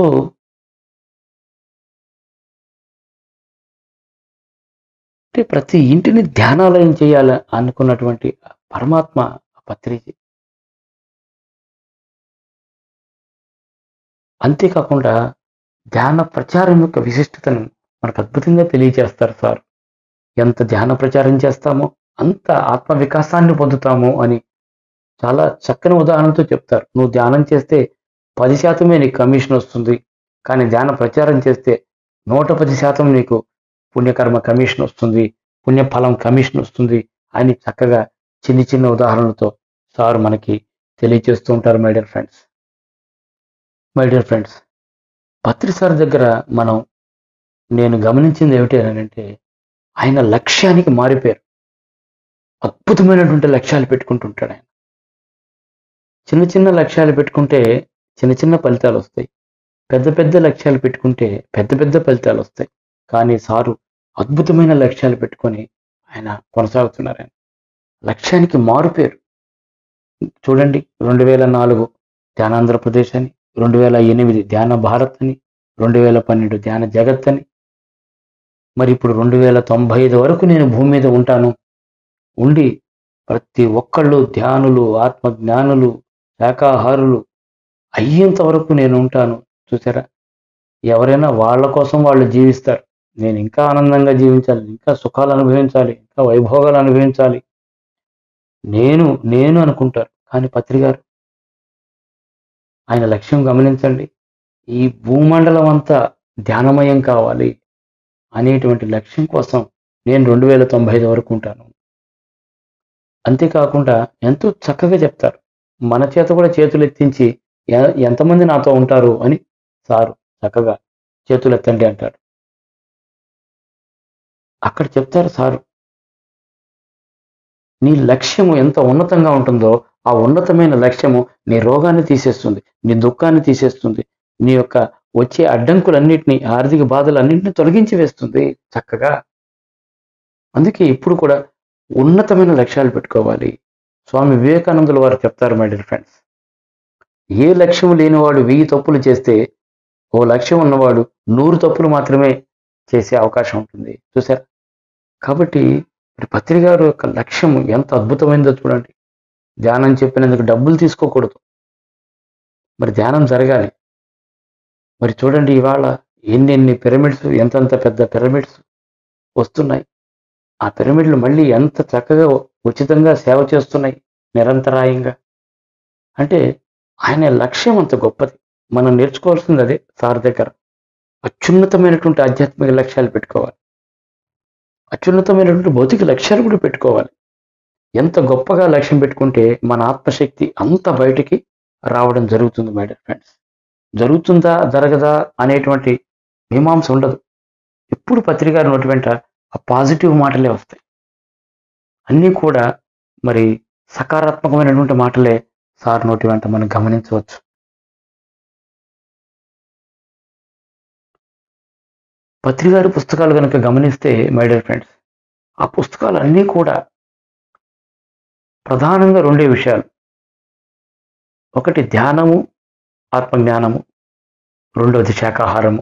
అంటే ప్రతి ఇంటిని ధ్యానాలయం చేయాలి అనుకున్నటువంటి పరమాత్మ పత్రిక అంతేకాకుండా ధ్యాన ప్రచారం యొక్క విశిష్టతను మనకు అద్భుతంగా తెలియజేస్తారు సార్ ఎంత ధ్యాన ప్రచారం చేస్తామో అంత ఆత్మ వికాసాన్ని పొందుతాము అని చాలా చక్కని ఉదాహరణతో చెప్తారు నువ్వు ధ్యానం చేస్తే పది శాతమే నీకు కమిషన్ వస్తుంది కానీ ధ్యాన ప్రచారం చేస్తే నూట పది శాతం నీకు పుణ్యకర్మ కమిషన్ వస్తుంది పుణ్యఫలం కమిషన్ వస్తుంది అని చక్కగా చిన్న చిన్న ఉదాహరణలతో సార్ మనకి తెలియజేస్తూ ఉంటారు my dear friends my dear friends Patri sir దగ్గర మనం నేను గమనించింది ఏమిటి అని అంటే ఆయన లక్ష్యానికి మారిపోయారు అద్భుతమైనటువంటి లక్ష్యాలు పెట్టుకుంటుంటాడు ఆయన చిన్న చిన్న లక్ష్యాలు పెట్టుకుంటే చిన్న చిన్న ఫలితాలు వస్తాయి పెద్ద పెద్ద లక్ష్యాలు పెట్టుకుంటే పెద్ద పెద్ద ఫలితాలు వస్తాయి కానీ సారు అద్భుతమైన లక్ష్యాలు పెట్టుకొని ఆయన కొనసాగుతున్నారు ఆయన లక్ష్యానికి మారుపేరు చూడండి రెండు వేల నాలుగు ధ్యానాంధ్రప్రదేశ్ అని రెండు వేల ఎనిమిది ధ్యాన భారత్ అని రెండు వేల పన్నెండు ధ్యాన జగత్ అని మరి ఇప్పుడు రెండు వేల తొంభై ఐదు వరకు నేను భూమి మీద ఉంటాను ఉండి ప్రతి ఒక్కళ్ళు ధ్యానులు ఆత్మజ్ఞానులు శాకాహారులు అయ్యేంత వరకు నేను ఉంటాను చూసారా ఎవరైనా వాళ్ళ కోసం వాళ్ళు జీవిస్తారు నేను ఇంకా ఆనందంగా జీవించాలి ఇంకా సుఖాలు అనుభవించాలి ఇంకా వైభోగాలు అనుభవించాలి నేను నేను అనుకుంటారు కానీ పత్రికారు ఆయన లక్ష్యం గమనించండి ఈ భూమండలం అంతా ధ్యానమయం కావాలి అనేటువంటి లక్ష్యం కోసం నేను రెండు వేల తొంభై ఐదు వరకు ఉంటాను అంతేకాకుండా ఎంతో చక్కగా చెప్తారు మన చేత కూడా చేతులు ఎత్తించి ఎ- ఎంతమంది నాతో ఉంటారు అని సారు చక్కగా చేతులు ఎత్తండి అంటారు అక్కడ చెప్తారు సారు నీ లక్ష్యము ఎంత ఉన్నతంగా ఉంటుందో ఆ ఉన్నతమైన లక్ష్యము నీ రోగాన్ని తీసేస్తుంది నీ దుఃఖాన్ని తీసేస్తుంది నీ యొక్క వచ్చే అడ్డంకులన్నిటినీ ఆర్థిక బాధలన్నింటినీ తొలగించి వేస్తుంది చక్కగా అందుకే ఇప్పుడు కూడా ఉన్నతమైన లక్ష్యాలు పెట్టుకోవాలి స్వామి వివేకానందుల వారు చెప్తారు మై డియర్ ఫ్రెండ్స్ ఏ లక్ష్యం లేనివాడు వెయ్యి తప్పులు చేస్తే ఓ లక్ష్యం ఉన్నవాడు నూరు తప్పులు మాత్రమే చేసే అవకాశం ఉంటుంది చూసారా కాబట్టి మరి పత్రి గారు యొక్క లక్ష్యం ఎంత అద్భుతమైందో చూడండి ధ్యానం చెప్పినందుకు డబ్బులు తీసుకోకూడదు మరి ధ్యానం జరగాలి మరి చూడండి ఇవాళ ఎన్ని ఎన్ని పిరమిడ్స్ ఎంతెంత పెద్ద పిరమిడ్స్ వస్తున్నాయి ఆ పిరమిడ్లు మళ్ళీ ఎంత చక్కగా ఉచితంగా సేవ చేస్తున్నాయి నిరంతరాయంగా అంటే ఆయన లక్ష్యం అంత గొప్పది మనం నేర్చుకోవాల్సింది అదే సార్ దగ్గర అత్యున్నతమైనటువంటి ఆధ్యాత్మిక లక్ష్యాలు పెట్టుకోవాలి అత్యున్నతమైనటువంటి భౌతిక లక్ష్యాలు కూడా పెట్టుకోవాలి ఎంత గొప్పగా లక్ష్యం పెట్టుకుంటే మన ఆత్మశక్తి అంత బయటికి రావడం జరుగుతుంది మై డియర్ ఫ్రెండ్స్ జరుగుతుందా జరగదా అనేటువంటి మీమాంస ఉండదు ఎప్పుడు పత్రికారు నోటి వెంట ఆ పాజిటివ్ మాటలే వస్తాయి అన్నీ కూడా మరి సకారాత్మకమైనటువంటి మాటలే సార్ నోటి వెంట మనం గమనించవచ్చు పత్రికారు పుస్తకాలు కనుక గమనిస్తే మై డియర్ ఫ్రెండ్స్ ఆ పుస్తకాలు అన్నీ కూడా ప్రధానంగా రెండే విషయాలు ఒకటి ధ్యానము ఆత్మజ్ఞానము రెండవది శాకాహారము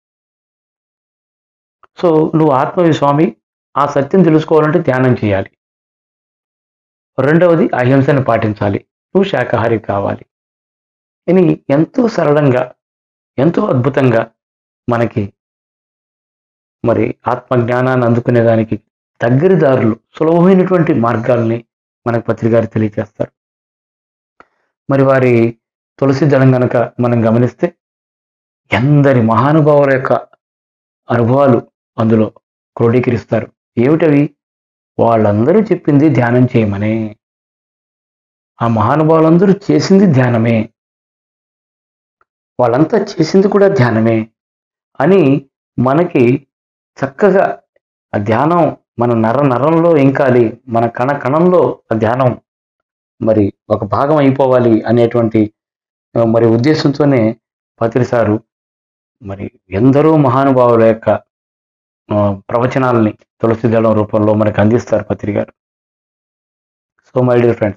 సో నువ్వు ఆత్మవిస్వామి ఆ సత్యం తెలుసుకోవాలంటే ధ్యానం చేయాలి రెండవది అహింసను పాటించాలి నువ్వు శాకాహారి కావాలి ఇది ఎంతో సరళంగా ఎంతో అద్భుతంగా మనకి మరి ఆత్మజ్ఞానాన్ని అందుకునేదానికి దగ్గరి దారులు సులభమైనటువంటి మార్గాల్ని మనకు పత్రికారు తెలియజేస్తారు మరి వారి తులసి దళం గనక మనం గమనిస్తే ఎందరి మహానుభావుల యొక్క అనుభవాలు అందులో క్రోడీకరిస్తారు ఏమిటవి వాళ్ళందరూ చెప్పింది ధ్యానం చేయమనే ఆ మహానుభావులందరూ చేసింది ధ్యానమే వాళ్ళంతా చేసింది కూడా ధ్యానమే అని మనకి చక్కగా ఆ ధ్యానం మన నర నరంలో ఇంకాలి మన కణ కణంలో ఆ ధ్యానం మరి ఒక భాగం అయిపోవాలి అనేటువంటి ఆ, మరి ఉద్దేశంతోనే పత్రిసారు మరి ఎందరో మహానుభావుల యొక్క ఆ, ప్రవచనాలని తులసి దళం రూపంలో మనకు అందిస్తారు పత్రికారు so my dear friends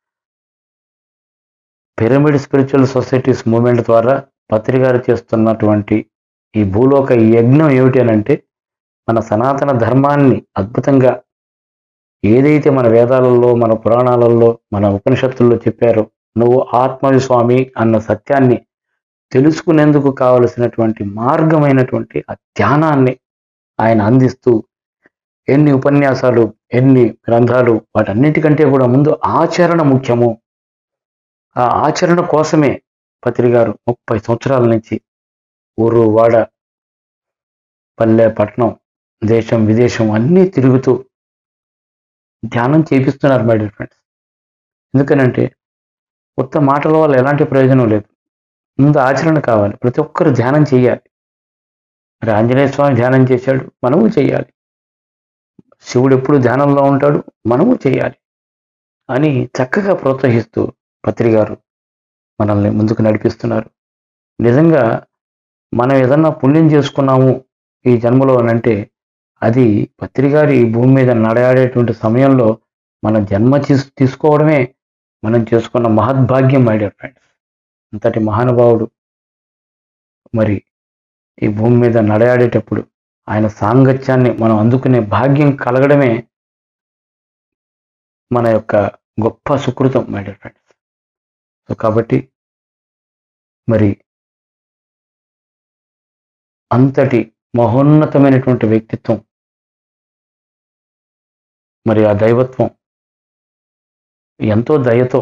pyramid spiritual societies movement ద్వారా పత్రికారు చేస్తున్నటువంటి ఈ భూలోక యజ్ఞం ఏమిటి అని అంటే మన సనాతన ధర్మాన్ని అద్భుతంగా ఏదైతే మన వేదాలలో మన పురాణాలలో మన ఉపనిషత్తుల్లో చెప్పారో నువ్వు ఆత్మవిస్వామి అన్న సత్యాన్ని తెలుసుకునేందుకు కావలసినటువంటి మార్గమైనటువంటి ఆ ధ్యానాన్ని ఆయన అందిస్తూ ఎన్ని ఉపన్యాసాలు ఎన్ని గ్రంథాలు వాటన్నిటికంటే కూడా ముందు ఆచరణ ముఖ్యము ఆ ఆచరణ కోసమే పత్రి గారు ముప్పై సంవత్సరాల నుంచి ఊరు వాడ పల్లె పట్టణం దేశం విదేశం అన్నీ తిరుగుతూ ధ్యానం చేపిస్తున్నారు మై డియర్ ఫ్రెండ్స్ ఎందుకనంటే కొత్త మాటల వల్ల ఎలాంటి ప్రయోజనం లేదు ముందు ఆచరణ కావాలి ప్రతి ఒక్కరు ధ్యానం చేయాలి మరి ఆంజనేయ స్వామి ధ్యానం చేశాడు మనము చేయాలి శివుడు ఎప్పుడు ధ్యానంలో ఉంటాడు మనము చేయాలి అని చక్కగా ప్రోత్సహిస్తూ పత్రి గారు మనల్ని ముందుకు నడిపిస్తున్నారు నిజంగా మనం ఏదన్నా పుణ్యం చేసుకున్నాము ఈ జన్మలో అని అంటే అది పత్రి గారి ఈ భూమి మీద నడయాడేటువంటి సమయంలో మన జన్మ తీసు తీసుకోవడమే మనం చేసుకున్న మహద్భాగ్యం మై డియర్ ఫ్రెండ్స్ అంతటి మహానుభావుడు మరి ఈ భూమి మీద నడయాడేటప్పుడు ఆయన సాంగత్యాన్ని మనం అందుకునే భాగ్యం కలగడమే మన యొక్క గొప్ప సుకృతం మై డియర్ ఫ్రెండ్స్ సో కాబట్టి మరి అంతటి మహోన్నతమైనటువంటి వ్యక్తిత్వం మరి ఆ దైవత్వం ఎంతో దయతో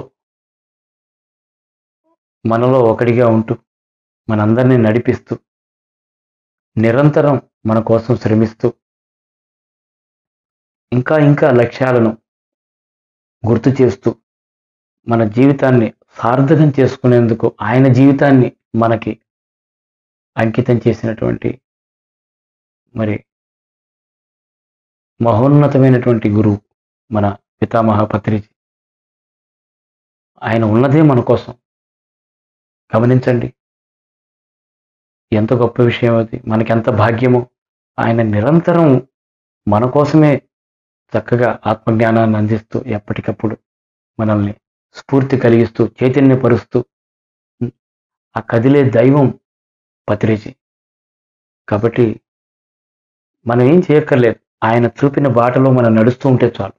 మనలో ఒకడిగా ఉంటూ మనందరినీ నడిపిస్తూ నిరంతరం మన కోసం శ్రమిస్తూ ఇంకా ఇంకా లక్ష్యాలను గుర్తు చేస్తూ మన జీవితాన్ని సార్థకం చేసుకునేందుకు ఆయన జీవితాన్ని మనకి అంకితం చేసినటువంటి మరి మహోన్నతమైనటువంటి గురువు మన పితామహ పత్రిజీ ఆయన ఉన్నదే మన కోసం గమనించండి ఎంత గొప్ప విషయం అది మనకి ఎంత భాగ్యమో ఆయన నిరంతరం మన కోసమే చక్కగా ఆత్మజ్ఞానాన్ని అందిస్తూ ఎప్పటికప్పుడు మనల్ని స్ఫూర్తి కలిగిస్తూ చైతన్యపరుస్తూ ఆ కదిలే దైవం పత్రిజీ కాబట్టి మనం ఏం చేయక్కర్లేదు ఆయన చూపిన బాటలో మనం నడుస్తూ ఉంటే చాలు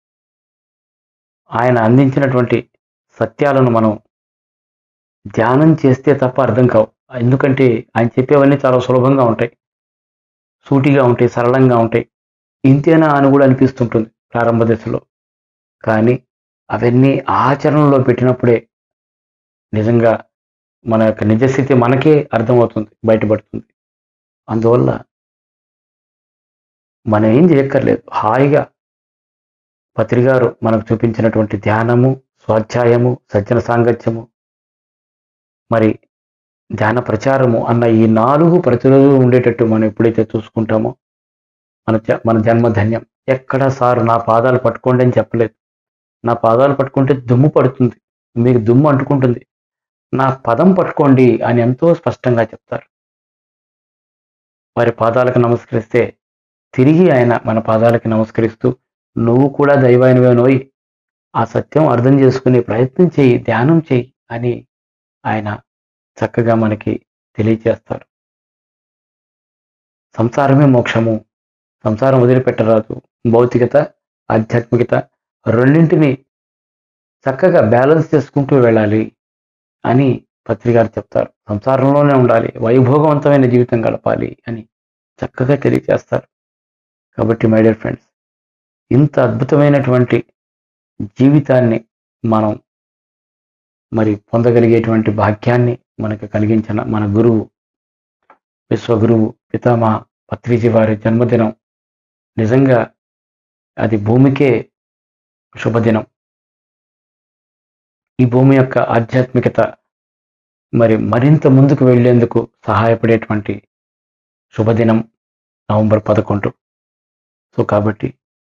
ఆయన అందించినటువంటి సత్యాలను మనం ధ్యానం చేస్తే తప్ప అర్థం కావు ఎందుకంటే ఆయన చెప్పేవన్నీ చాలా సులభంగా ఉంటాయి సూటిగా ఉంటాయి సరళంగా ఉంటాయి ఇంతేనా అని కూడా అనిపిస్తుంటుంది ప్రారంభ దశలో కానీ అవన్నీ ఆచరణలో పెట్టినప్పుడే నిజంగా మన యొక్క నిజస్థితి మనకే అర్థమవుతుంది బయటపడుతుంది అందువల్ల మనం ఏం చేయక్కర్లేదు హాయిగా పత్రిగారు మనకు చూపించినటువంటి ధ్యానము స్వాధ్యాయము సజ్జన సాంగత్యము మరి ధ్యాన ప్రచారము అన్న ఈ నాలుగు ప్రతిరోజు ఉండేటట్టు మనం ఎప్పుడైతే చూసుకుంటామో మన జ- మన జన్మ ధన్యం ఎక్కడ సార్ నా పాదాలు పట్టుకోండి అని చెప్పలేదు నా పాదాలు పట్టుకుంటే దుమ్ము పడుతుంది మీకు దుమ్ము అంటుకుంటుంది నా పదం పట్టుకోండి అని ఎంతో స్పష్టంగా చెప్తారు వారి పాదాలకు నమస్కరిస్తే తిరిగి ఆయన మన పాదాలకి నమస్కరిస్తూ నువ్వు కూడా దైవానివే నోయి ఆ సత్యం అర్థం చేసుకునే ప్రయత్నం చేయి ధ్యానం చేయి అని ఆయన చక్కగా మనకి తెలియచేస్తారు సంసారమే మోక్షము సంసారం వదిలిపెట్టరాదు భౌతికత ఆధ్యాత్మికత రెండింటిని చక్కగా బ్యాలెన్స్ చేసుకుంటూ వెళ్ళాలి అని పత్రికారు చెప్తారు సంసారంలోనే ఉండాలి వైభోగవంతమైన జీవితం గడపాలి అని చక్కగా తెలియజేస్తారు కాబట్టి మై డియర్ ఫ్రెండ్స్ ఇంత అద్భుతమైనటువంటి జీవితాన్ని మనం మరి పొందగలిగేటువంటి భాగ్యాన్ని మనకు కలిగించిన మన గురువు విశ్వగురువు పితామహ పత్రిజీ వారి జన్మదినం నిజంగా అది భూమికే శుభదినం ఈ భూమి యొక్క ఆధ్యాత్మికత మరి మరింత ముందుకు వెళ్ళేందుకు సహాయపడేటువంటి శుభదినం నవంబర్ పదకొండు సో కాబట్టి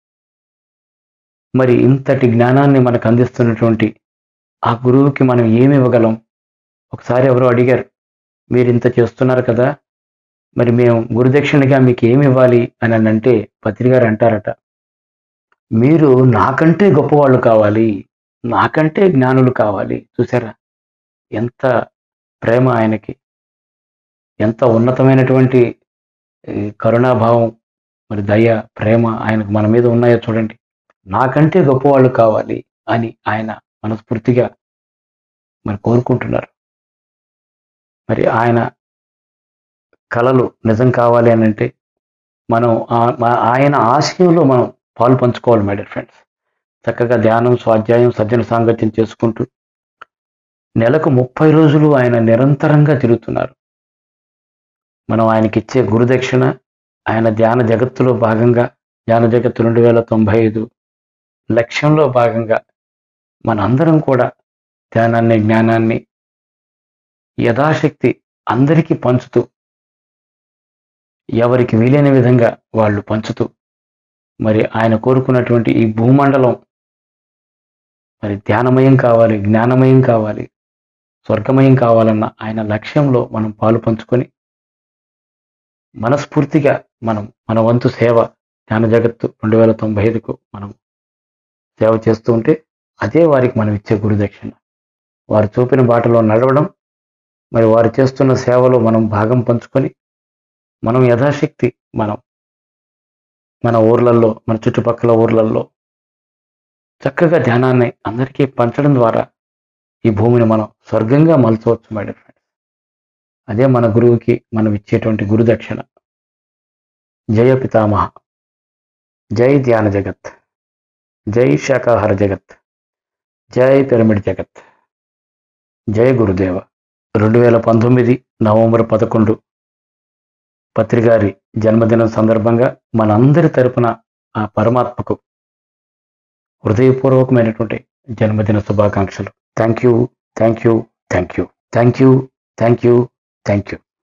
మరి ఇంతటి జ్ఞానాన్ని మనకు అందిస్తున్నటువంటి ఆ గురువుకి మనం ఏమి ఇవ్వగలం ఒకసారి ఎవరో అడిగారు మీరు ఇంత చేస్తున్నారు కదా మరి మేము గురుదక్షిణగా మీకు ఏమి ఇవ్వాలి అని అని అంటే పత్రికారు అంటారట మీరు నాకంటే గొప్పవాళ్ళు కావాలి నాకంటే జ్ఞానులు కావాలి చూసారా ఎంత ప్రేమ ఆయనకి ఎంత ఉన్నతమైనటువంటి ఈ, కరుణాభావం మరి దయ ప్రేమ ఆయనకు మన మీద ఉన్నాయో చూడండి నాకంటే గొప్పవాళ్ళు కావాలి అని ఆయన మనస్ఫూర్తిగా మరి కోరుకుంటున్నారు మరి ఆయన కళలు నిజం కావాలి అని అంటే మనం ఆ- ఆ- ఆయన ఆశయంలో మనం పాలు పంచుకోవాలి మై డియర్ ఫ్రెండ్స్ చక్కగా ధ్యానం స్వాధ్యాయం సజ్జన సాంగత్యం చేసుకుంటూ నెలకు ముప్పై రోజులు ఆయన నిరంతరంగా తిరుగుతున్నారు మనం ఆయనకి ఇచ్చే గురుదక్షిణ ఆయన ధ్యాన జగత్తులో భాగంగా ధ్యాన జగత్తు రెండు వేల తొంభై ఐదు లక్ష్యంలో భాగంగా మనందరం కూడా ధ్యానాన్ని జ్ఞానాన్ని యథాశక్తి అందరికీ పంచుతూ ఎవరికి వీలైన విధంగా వాళ్ళు పంచుతూ మరి ఆయన కోరుకున్నటువంటి ఈ భూమండలం మరి ధ్యానమయం కావాలి జ్ఞానమయం కావాలి స్వర్గమయం కావాలన్న ఆయన లక్ష్యంలో మనం పాలు పంచుకొని మనస్ఫూర్తిగా మనం మన వంతు సేవ జ్ఞాన జగత్తు రెండు వేల తొంభై ఐదుకు మనం సేవ చేస్తూ ఉంటే అదే వారికి మనం ఇచ్చే గురుదక్షిణ వారు చూపిన బాటలో నడవడం మరి వారు చేస్తున్న సేవలో మనం భాగం పంచుకొని మనం యథాశక్తి మనం మన ఊర్లల్లో మన చుట్టుపక్కల ఊర్లల్లో చక్కగా ధ్యానాన్ని అందరికీ పంచడం ద్వారా ఈ భూమిని మనం స్వర్గంగా మలచవచ్చు మై డియర్ ఫ్రెండ్స్ అదే మన గురువుకి మనం ఇచ్చేటువంటి గురుదక్షిణ జయ పితామహ జై ధ్యాన జగత్ జై శాకాహార జగత్ జై పిరమిడ్ జగత్ జై గురుదేవ రెండు వేల పంతొమ్మిది నవంబర్ పదకొండు పత్రిగారి జన్మదినం సందర్భంగా మనందరి తరపున ఆ పరమాత్మకు హృదయపూర్వకమైనటువంటి జన్మదిన శుభాకాంక్షలు thank you thank you thank you thank you thank you thank you